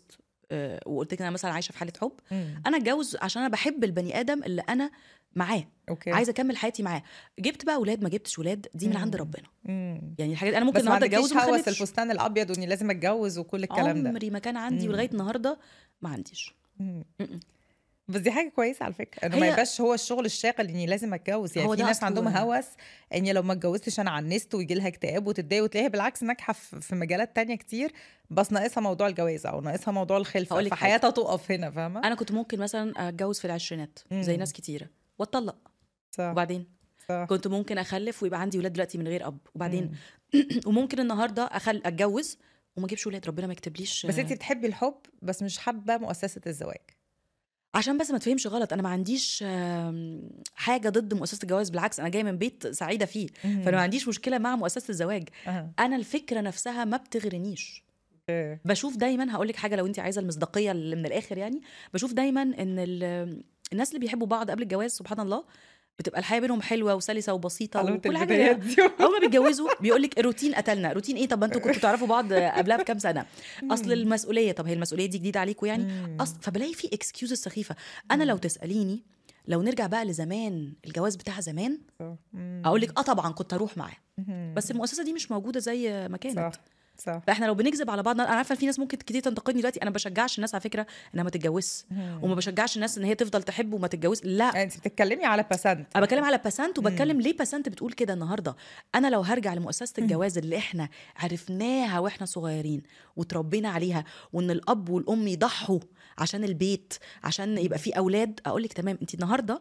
آه، وقلت لك انا مثلا عايشه في حاله حب مم. انا اتجوز عشان انا بحب البني ادم اللي انا معاه اوكي عايزه اكمل حياتي معاه جبت بقى اولاد ما جبتش ولاد دي من عند مم. ربنا مم. يعني الحاجات انا ممكن بس ما النهارده اتجوز عندكيش وما هوس اخلفش الفستان الابيض واني لازم اتجوز وكل الكلام ده عمري ما كان عندي مم. ولغايه النهارده ما عنديش مم. م-م. بس دي حاجه كويسه على فكره انه ما هي- يبقاش هو الشغل الشاغل اني لازم اتجوز يعني هو في ده ناس أصله- عندهم هوس اني لو ما اتجوزتش انا عنست ويجي لها اكتئاب وتتضايق وتلاقيها بالعكس ناجحه في في مجالات تانية كتير بس ناقصها موضوع الجواز او ناقصها موضوع الخلفه هقولك فحياتها تقف هنا فاهمه انا كنت ممكن مثلا اتجوز في العشرينات زي مم. ناس كتيره واتطلق صح وبعدين صح كنت ممكن اخلف ويبقى عندي ولاد دلوقتي من غير اب وبعدين مم. وممكن النهارده أخل... اتجوز وما اجيبش ولاد ربنا ما يكتبليش بس انت بتحبي الحب بس مش حابه مؤسسه الزواج عشان بس ما تفهمش غلط انا ما عنديش آم، حاجه ضد مؤسسه الجواز بالعكس انا جايه من بيت سعيده فيه فانا ما عنديش مشكله مع مؤسسه الزواج أها. انا الفكره نفسها ما بتغرنيش أوكي. بشوف دايما هقول لك حاجه لو انت عايزه المصداقيه اللي من الاخر يعني بشوف دايما ان ال- الناس اللي بيحبوا بعض قبل الجواز سبحان الله بتبقى الحياه بينهم حلوه وسلسه وبسيطه علامة وكل البدايات حاجه دي اول ما بيتجوزوا بيقول لك الروتين قتلنا روتين ايه طب ما انتوا كنتوا تعرفوا بعض قبلها بكام سنه اصل المسؤوليه طب هي المسؤوليه دي جديده عليكم يعني مم. اصل فبلاقي في اكسكيوزز سخيفه انا لو تساليني لو نرجع بقى لزمان الجواز بتاع زمان صح. مم. اقول لك اه طبعا كنت اروح معاه مم. بس المؤسسه دي مش موجوده زي ما كانت صح صح فاحنا لو بنكذب على بعض انا عارفه إن في ناس ممكن كتير تنتقدني دلوقتي انا ما بشجعش الناس على فكره انها ما تتجوزش مم. وما بشجعش الناس ان هي تفضل تحب وما تتجوز لا يعني انت بتتكلمي على باسنت انا بتكلم على باسنت وبتكلم ليه باسنت بتقول كده النهارده انا لو هرجع لمؤسسه الجواز اللي احنا عرفناها واحنا صغيرين وتربينا عليها وان الاب والام يضحوا عشان البيت عشان يبقى في اولاد اقول لك تمام انت النهارده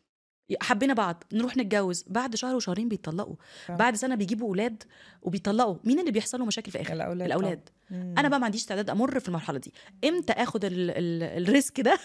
حبينا بعض نروح نتجوز بعد شهر وشهرين بيتطلقوا صح. بعد سنه بيجيبوا اولاد وبيطلقوا مين اللي بيحصل له مشاكل في الاخر الاولاد الاولاد مم. انا بقى ما عنديش استعداد امر في المرحله دي امتى اخد ال ال الريسك ده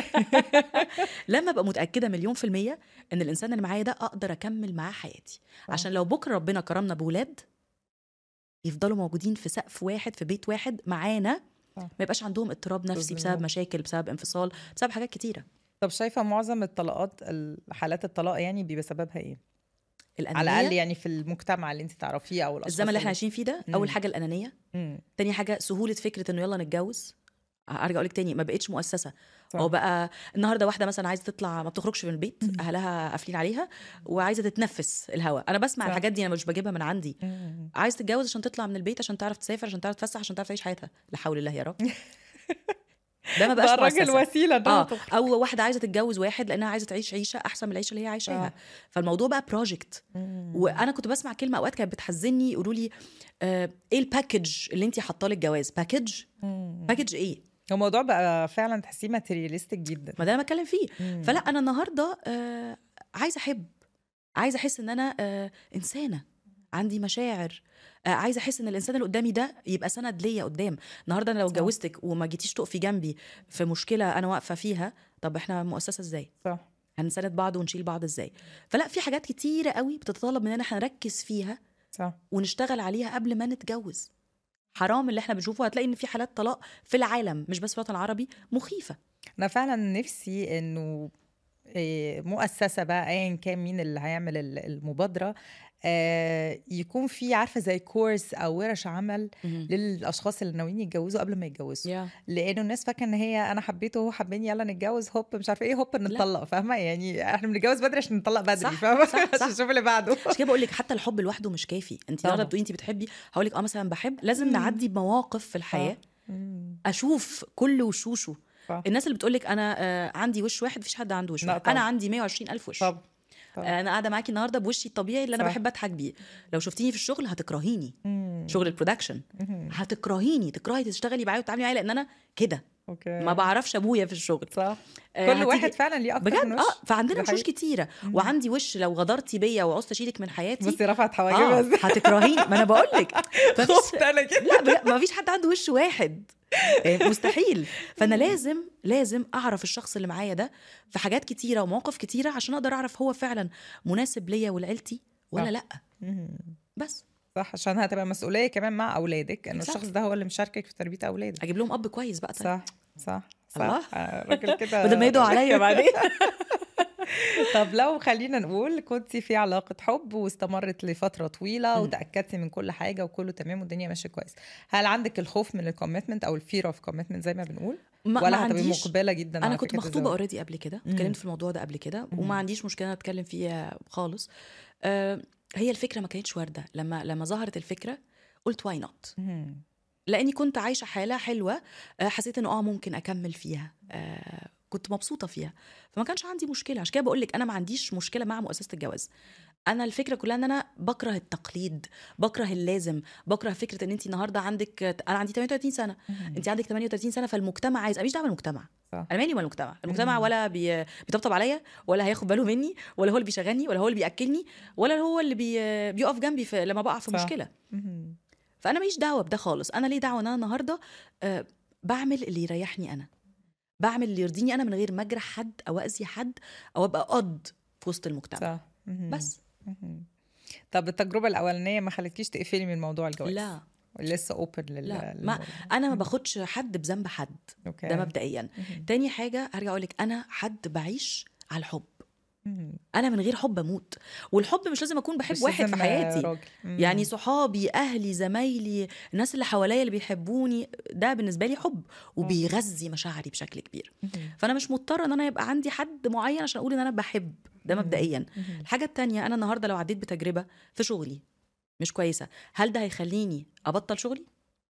لما ابقى متاكده مليون في الميه ان الانسان اللي معايا ده اقدر اكمل معاه حياتي صح. عشان لو بكره ربنا كرمنا بولاد يفضلوا موجودين في سقف واحد في بيت واحد معانا صح. ما يبقاش عندهم اضطراب نفسي بالظبط. بسبب مشاكل بسبب انفصال بسبب حاجات كتيره طب شايفه معظم الطلاقات حالات الطلاق يعني بيبقى سببها ايه على الانانيه الاقل يعني في المجتمع اللي انت تعرفيه او الاشخاص الزمن اللي احنا عايشين فيه ده مم. اول حاجه الانانيه مم. تاني حاجه سهوله فكره انه يلا نتجوز ارجع اقول لك تاني ما بقتش مؤسسه صح. او بقى النهارده واحده مثلا عايزه تطلع ما بتخرجش من البيت مم. اهلها قافلين عليها وعايزه تتنفس الهواء انا بسمع صح. الحاجات دي انا مش بجيبها من عندي مم. عايز تتجوز عشان تطلع من البيت عشان تعرف تسافر عشان تعرف تفسح عشان تعرف تعيش حياتها لا حول الله يا رب ده ما بقاش ده الراجل مؤسسه وسيله ده اه او واحده عايزه تتجوز واحد لانها عايزه تعيش عيشه احسن من العيشه اللي هي عايشاها آه. فالموضوع بقى بروجكت وانا كنت بسمع كلمه اوقات كانت بتحزني يقولوا لي آه ايه الباكج اللي انت حاطاه للجواز باكج باكج ايه هو الموضوع بقى فعلا تحسيه ماتيرياليستيك جدا ما ده انا بتكلم فيه مم. فلا انا النهارده آه عايزه احب عايزه احس ان انا آه انسانه عندي مشاعر آه عايزه احس ان الانسان اللي قدامي ده يبقى سند ليا قدام النهارده انا لو صح. اتجوزتك وما جيتيش تقفي جنبي في مشكله انا واقفه فيها طب احنا مؤسسه ازاي صح هنساند بعض ونشيل بعض ازاي فلا في حاجات كتيره قوي بتتطلب مننا احنا نركز فيها صح ونشتغل عليها قبل ما نتجوز حرام اللي احنا بنشوفه هتلاقي ان في حالات طلاق في العالم مش بس في الوطن العربي مخيفه انا فعلا نفسي انه إيه، مؤسسه بقى ايا كان مين اللي هيعمل ال- المبادره آه، يكون في عارفه زي كورس او ورش عمل للاشخاص اللي ناويين يتجوزوا قبل ما يتجوزوا يا لانه الناس فاكره ان هي انا حبيته وهو حبني يلا نتجوز هوب مش عارفه ايه هوب نتطلق فاهمه يعني احنا بنتجوز بدري عشان نطلق بدري صح، فاهمه صح، صح. عشان نشوف اللي بعده عشان كده بقول لك حتى الحب لوحده مش كافي انت طبعا. النهارده بتقولي انت بتحبي هقول لك اه مثلا بحب لازم مم. نعدي بمواقف في الحياه مم. اشوف كل وشوشه صح. الناس اللي بتقول لك انا آه عندي وش واحد مفيش حد عنده وش لا واحد طبعا. انا عندي 120 الف وش طب طب. آه، انا قاعده معاكي النهارده بوشي الطبيعي اللي انا صح. بحب اضحك بيه لو شفتيني في الشغل هتكرهيني مم. شغل البرودكشن مم. هتكرهيني تكرهي تشتغلي معايا وتتعاملي معايا لان انا كده اوكي ما بعرفش ابويا في الشغل صح آه، كل هتيجي- واحد فعلا ليه اكتر بجد من وش اه فعندنا ده وشوش حقيقي. كتيره مم. وعندي وش لو غدرتي بيا وعوزت اشيلك من حياتي بصي رفعت حواجبها اه ازاي هتكرهيني ما انا بقول لك مفيش خفت انا كده لا بجد ما فيش حد عنده وش واحد آه، مستحيل فانا لازم لازم اعرف الشخص اللي معايا ده في حاجات كتيره ومواقف كتيره عشان اقدر اعرف هو فعلا مناسب ليا ولعيلتي ولا صح. لا مم. بس صح عشان هتبقى مسؤوليه كمان مع اولادك انه Exactly. الشخص ده هو اللي مشاركك في تربيه اولادك اجيب لهم اب كويس بقى طيب. صح صح صح الله. آه، راجل كده بدل ما يدعوا عليا بعدين طب لو خلينا نقول كنت في علاقة حب واستمرت لفترة طويلة مم. وتأكدتي من كل حاجة وكله تمام والدنيا ماشية كويس هل عندك الخوف من الكوميتمنت أو الفير اوف كوميتمنت زي ما بنقول ما ولا ما هتبقي عنديش مقبلة جدا انا على كنت فكرة مخطوبه الزواج؟ اوريدي قبل كده مم. اتكلمت في الموضوع ده قبل كده مم. وما عنديش مشكله اتكلم فيه خالص آه، هي الفكره ما كانتش وارده لما لما ظهرت الفكره قلت واي نوت مم. لاني كنت عايشه حاله حلوه آه، حسيت انه اه ممكن اكمل فيها آه، كنت مبسوطه فيها فما كانش عندي مشكله عشان كده بقول لك انا ما عنديش مشكله مع مؤسسه الجواز انا الفكره كلها ان انا بكره التقليد بكره اللازم بكره فكره ان انت النهارده عندك انا عندي 38 سنه مم. انت عندك 38 سنه فالمجتمع عايز أنا مش دعوه بالمجتمع صح. انا مالي ومال المجتمع المجتمع مم. ولا بي... بيطبطب عليا ولا هياخد باله مني ولا هو اللي بيشغلني ولا هو اللي بياكلني ولا هو اللي بي... بيقف جنبي في... لما بقع في صح. مشكله مم. فانا ماليش دعوه بده خالص انا ليه دعوه ان انا النهارده آه، بعمل اللي يريحني انا بعمل اللي يرضيني انا من غير ما اجرح حد او اذي حد او ابقى قد في وسط المجتمع صح مم. بس مم. طب التجربة الأولانية ما خلتكيش تقفلي من موضوع الجواز لا لسه اوبن لل لا، ما- للموضوع. انا ما مم. باخدش حد بذنب حد اوكي ده مبدئيا مم. تاني حاجه هرجع اقول لك انا حد بعيش على الحب مم. انا من غير حب اموت والحب مش لازم اكون بحب مش واحد في لازم حياتي راجل. مم. يعني صحابي اهلي زمايلي الناس اللي حواليا اللي بيحبوني ده بالنسبه لي حب وبيغذي مشاعري بشكل كبير مم. فانا مش مضطره ان انا يبقى عندي حد معين عشان اقول ان انا بحب ده مم. مبدئيا مم. الحاجه التانية انا النهارده لو عديت بتجربه في شغلي مش كويسه هل ده هيخليني ابطل شغلي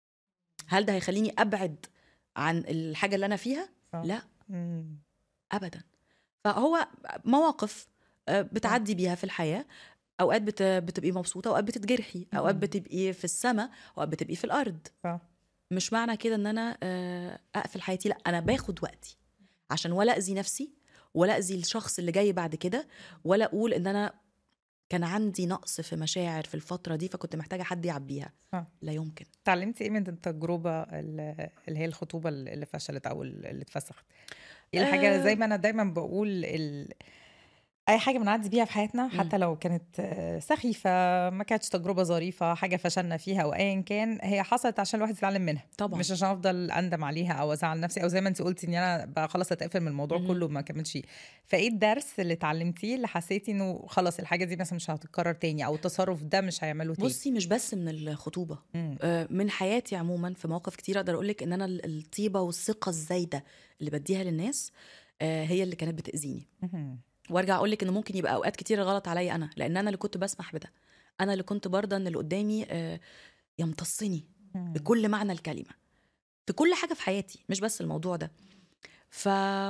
هل ده هيخليني ابعد عن الحاجه اللي انا فيها صح. لا مم. ابدا فهو مواقف آه، بتعدي بيها في الحياه اوقات بت... بتبقي مبسوطه اوقات بتتجرحي اوقات مم. بتبقي في السماء اوقات بتبقي في الارض صح مش معنى كده ان انا آه، اقفل حياتي لا انا باخد وقتي عشان ولا اذي نفسي ولا اذي الشخص اللي جاي بعد كده ولا اقول ان انا كان عندي نقص في مشاعر في الفتره دي فكنت محتاجه حد يعبيها صح. لا يمكن اتعلمتي ايه من التجربه اللي اللي هي الخطوبه اللي فشلت او اللي اتفسخت ايه الحاجه آه. زي ما انا دايما بقول ال... اي حاجه بنعدي بيها في حياتنا حتى لو كانت آه، سخيفه ما كانتش تجربه ظريفه حاجه فشلنا فيها او ايا كان هي حصلت عشان الواحد يتعلم منها طبعا مش عشان افضل اندم عليها او ازعل نفسي او زي ما انت قلتي ان انا بقى خلاص اتقفل من الموضوع مهم. كله ما كملش فيه فايه الدرس اللي اتعلمتيه اللي حسيتي انه خلاص الحاجه دي مثلا مش هتتكرر تاني او التصرف ده مش هيعمله تاني بصي مش بس من الخطوبه مم. آه، من حياتي عموما في مواقف كتير اقدر اقول لك ان انا ال- الطيبه والثقه الزايده اللي بديها للناس آه، هي اللي كانت بتاذيني مهم. وارجع اقول لك ان ممكن يبقى اوقات كتير غلط عليا انا لان انا اللي كنت بسمح بده انا اللي كنت برضه ان اللي قدامي آه، يمتصني مم. بكل معنى الكلمه في كل حاجه في حياتي مش بس الموضوع ده ف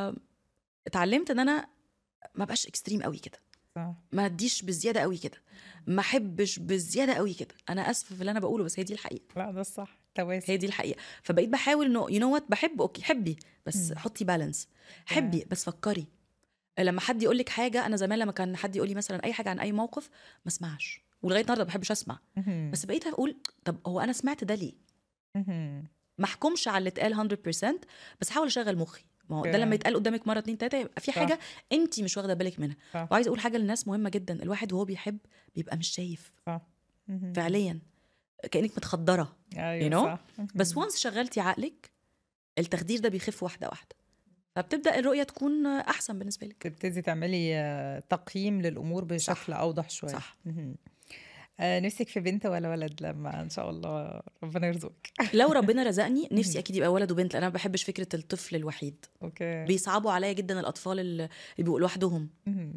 اتعلمت ان انا ما بقاش اكستريم قوي كده صح. ما اديش بزياده قوي كده ما احبش بزياده قوي كده انا اسفه في اللي انا بقوله بس هي دي الحقيقه لا ده الصح توازن هي دي الحقيقه فبقيت بحاول انه يو نو وات بحب اوكي حبي بس مم. حطي بالانس حبي بس فكري لما حد يقول لك حاجه انا زمان لما كان حد يقول لي مثلا اي حاجه عن اي موقف ما اسمعش ولغايه النهارده ما بحبش اسمع مهم. بس بقيت اقول طب هو انا سمعت ده ليه مهم. ما احكمش على اللي اتقال 100% بس حاول اشغل مخي ما هو ده أوكي. لما يتقال قدامك مره اتنين تلاته يبقى في صح. حاجه انت مش واخده بالك منها صح. وعايزه اقول حاجه للناس مهمه جدا الواحد وهو بيحب بيبقى مش شايف صح. مهم. فعليا كانك متخدره ايوه you know؟ صح. بس مهم. وانس شغلتي عقلك التخدير ده بيخف واحده واحده فبتبدا الرؤيه تكون احسن بالنسبه لك تبتدي تعملي آه، تقييم للامور بشكل صح. اوضح شويه صح. مهم. آه، نفسك في بنت ولا ولد لما ان شاء الله ربنا يرزقك لو ربنا رزقني مهم. نفسي اكيد يبقى ولد وبنت لان انا ما بحبش فكره الطفل الوحيد اوكي بيصعبوا عليا جدا الاطفال اللي بيبقوا لوحدهم مهم.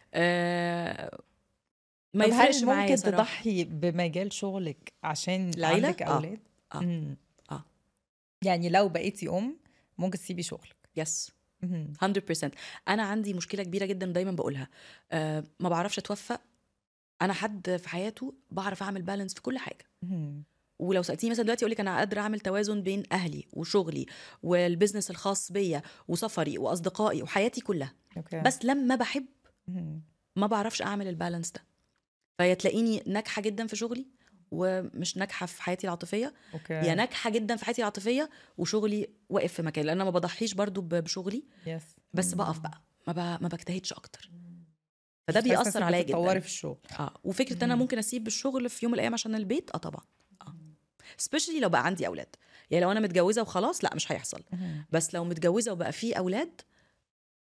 آه ما طب يفرقش هل معايا ممكن صراحه تضحي بمجال شغلك عشان العيلة؟ عندك آه. اولاد آه. مم. آه. يعني لو بقيتي ام ممكن تسيبي شغلك يس مهم. 100% انا عندي مشكله كبيره جدا دايما بقولها أه ما بعرفش اتوفق انا حد في حياته بعرف اعمل بالانس في كل حاجه مهم. ولو سالتيني مثلا دلوقتي اقول لك انا قادره اعمل توازن بين اهلي وشغلي والبزنس الخاص بيا وسفري واصدقائي وحياتي كلها اوكي بس لما بحب مهم. ما بعرفش اعمل البالانس ده فيا تلاقيني ناجحه جدا في شغلي ومش ناجحه في حياتي العاطفيه اوكي يا ناجحه جدا في حياتي العاطفيه وشغلي واقف في مكان لان انا ما بضحيش برضو ب- بشغلي يس بس مم. بقف بقى ما, ب... ما بجتهدش اكتر فده بس حاسة بيأثر إنك عليا بتتطوري جدا في الشغل اه وفكره انا مم. ممكن اسيب الشغل في يوم من الايام عشان البيت اه طبعا اه سبيشلي لو بقى عندي اولاد يعني لو انا متجوزه وخلاص لا مش هيحصل مهم. بس لو متجوزه وبقى في اولاد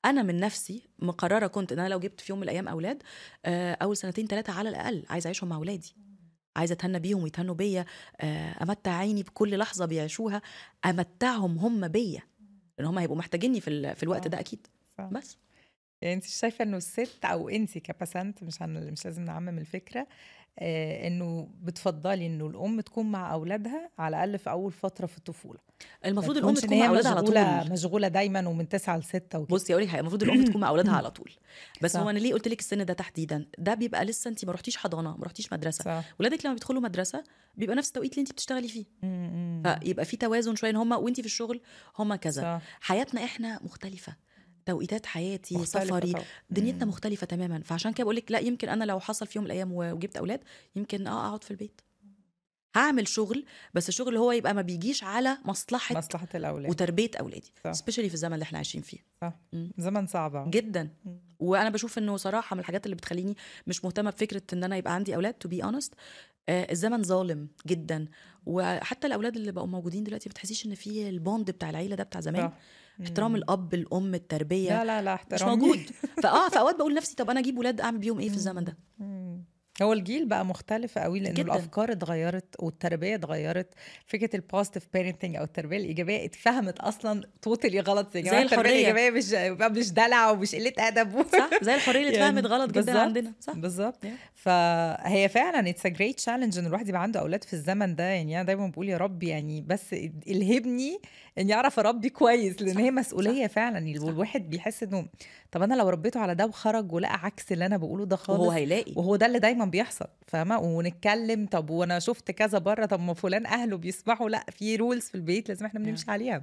انا من نفسي مقرره كنت ان انا لو جبت في يوم من الايام اولاد آه، اول سنتين ثلاثه على الاقل عايزه اعيشهم مع اولادي عايزه اتهنى بيهم ويتهنوا بيا آه، امتع عيني بكل لحظه بيعيشوها امتعهم هم بيا لان هم هيبقوا محتاجيني في ال- في الوقت صح. ده اكيد صح. بس يعني انت شايفه انه الست او انت كبسنت مش هن... مش لازم نعمم الفكره آه انه بتفضلي انه الام تكون مع اولادها على الاقل في اول فتره في الطفوله المفروض ما الام تكونش إن تكون مع هي اولادها على مشغوله طول مشغوله دايما ومن 9 ل 6 وكده بصي اقول لك حاجه المفروض الام تكون مع اولادها على طول بس صح. هو انا ليه قلت لك السن ده تحديدا ده بيبقى لسه انت ما رحتيش حضانه ما رحتيش مدرسه صح ولادك لما بيدخلوا مدرسه بيبقى نفس التوقيت اللي انت بتشتغلي فيه م- م. فيبقى في توازن شويه ان هم وانت في الشغل هم كذا صح. حياتنا احنا مختلفه توقيتات حياتي مختلفة سفري طبعاً. دنيتنا مم. مختلفه تماما فعشان كده بقول لك لا يمكن انا لو حصل في يوم من الايام و- وجبت اولاد يمكن اه اقعد في البيت هعمل شغل بس الشغل اللي هو يبقى ما بيجيش على مصلحه مصلحه الاولاد وتربيه اولادي صح. سبيشالي في الزمن اللي احنا عايشين فيه صح مم. زمن صعب أهو. جدا مم. وانا بشوف انه صراحه من الحاجات اللي بتخليني مش مهتمه بفكره ان انا يبقى عندي اولاد تو بي اونست الزمن ظالم جدا وحتى الاولاد اللي بقوا موجودين دلوقتي ما بتحسيش ان في البوند بتاع العيله ده بتاع زمان صح. احترام مم. الاب الام التربيه لا لا لا مش احترام موجود فاه في اوقات بقول لنفسي طب انا اجيب ولاد اعمل بيهم ايه في الزمن ده مم. هو الجيل بقى مختلف قوي لانه جداً. الافكار اتغيرت والتربيه اتغيرت فكره البوزيتيف بيرنتنج او التربيه الايجابيه اتفهمت اصلا توتالي غلط يا جماعه زي التربيه الحرية. الايجابيه مش مش دلع ومش قله ادب صح زي الحريه اللي يعني اتفهمت غلط جدا بالظبط. عندنا صح بالظبط Yeah. فهي فعلا اتس ا جريت تشالنج ان الواحد يبقى عنده اولاد في الزمن ده يعني انا دايما بقول يا رب يعني بس الهبني اني اعرف اربي كويس لان صح. هي مسؤوليه فعلا صح. والواحد بيحس انه طب انا لو ربيته على ده وخرج ولقى عكس اللي انا بقوله ده خالص وهو هيلاقي وهو ده اللي دايما بيحصل فاهمه ونتكلم طب وانا شفت كذا بره طب ما فلان اهله بيسمحوا لا في رولز في البيت لازم احنا بنمشي عليها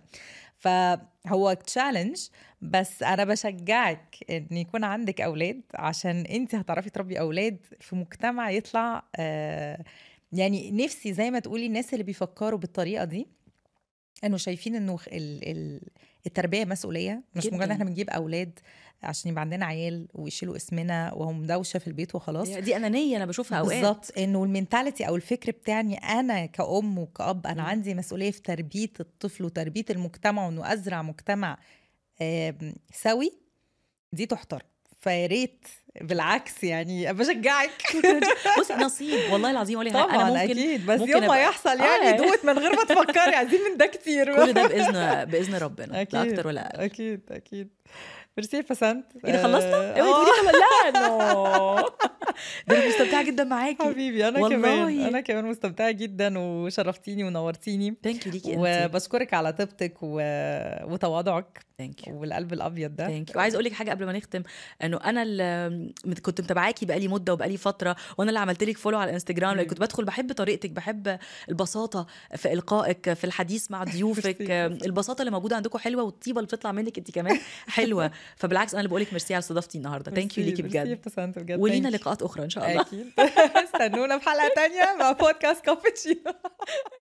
فهو تشالنج بس انا بشجعك ان يكون عندك اولاد عشان انت هتعرفي تربي اولاد في مجتمع يطلع آه يعني نفسي زي ما تقولي الناس اللي بيفكروا بالطريقه دي انه شايفين انه ال- ال- التربيه مسؤوليه مش جداً. مجرد احنا بنجيب اولاد عشان يبقى عندنا عيال ويشيلوا اسمنا وهم دوشه في البيت وخلاص دي انانيه انا بشوفها اوقات بالظبط انه المينتاليتي او الفكر بتاعني انا كأم وكأب انا مم. عندي مسؤوليه في تربيه الطفل وتربيه المجتمع وانه ازرع مجتمع آم، سوي دي تحترم فيا ريت بالعكس يعني بشجعك بصي نصيب والله العظيم اقول لك حاجة، طبعا انا ممكن اكيد بس ممكن يوم ما أبقى- يحصل آه. يعني دوت من غير ما تفكري عايزين من ده كتير كل ده باذن باذن ربنا اكيد لا اكتر ولا اقل اكيد اكيد ميرسي يا بسنت ايه ده خلصنا؟ آه، اوعي تقولي خلص- لا نو ده انا مستمتعه جدا معاكي حبيبي انا والله. كمان انا كمان مستمتعه جدا وشرفتيني ونورتيني ثانك يو ليكي انت وبشكرك على طيبتك و... وتواضعك ثانك يو والقلب الابيض ده ثانك يو وعايز اقول لك حاجه قبل ما نختم انه انا اللي مت- كنت متابعاكي بقالي مده وبقالي فتره وانا اللي عملت لك فولو على الانستجرام لان مم. كنت بدخل بحب طريقتك بحب البساطه في القائك في الحديث مع ضيوفك ميرسي. البساطه اللي موجوده عندكم حلوه والطيبه اللي بتطلع منك انت كمان حلوه فبالعكس انا اللي بقول لك ميرسي على استضافتي النهارده ثانك يو ميرسي- ليكي ميرسي بجد بسنت بجد ولينا Thank you. لقاءات اخرى ان شاء الله اكيد استنونا في حلقه تانية مع بودكاست كابتشينو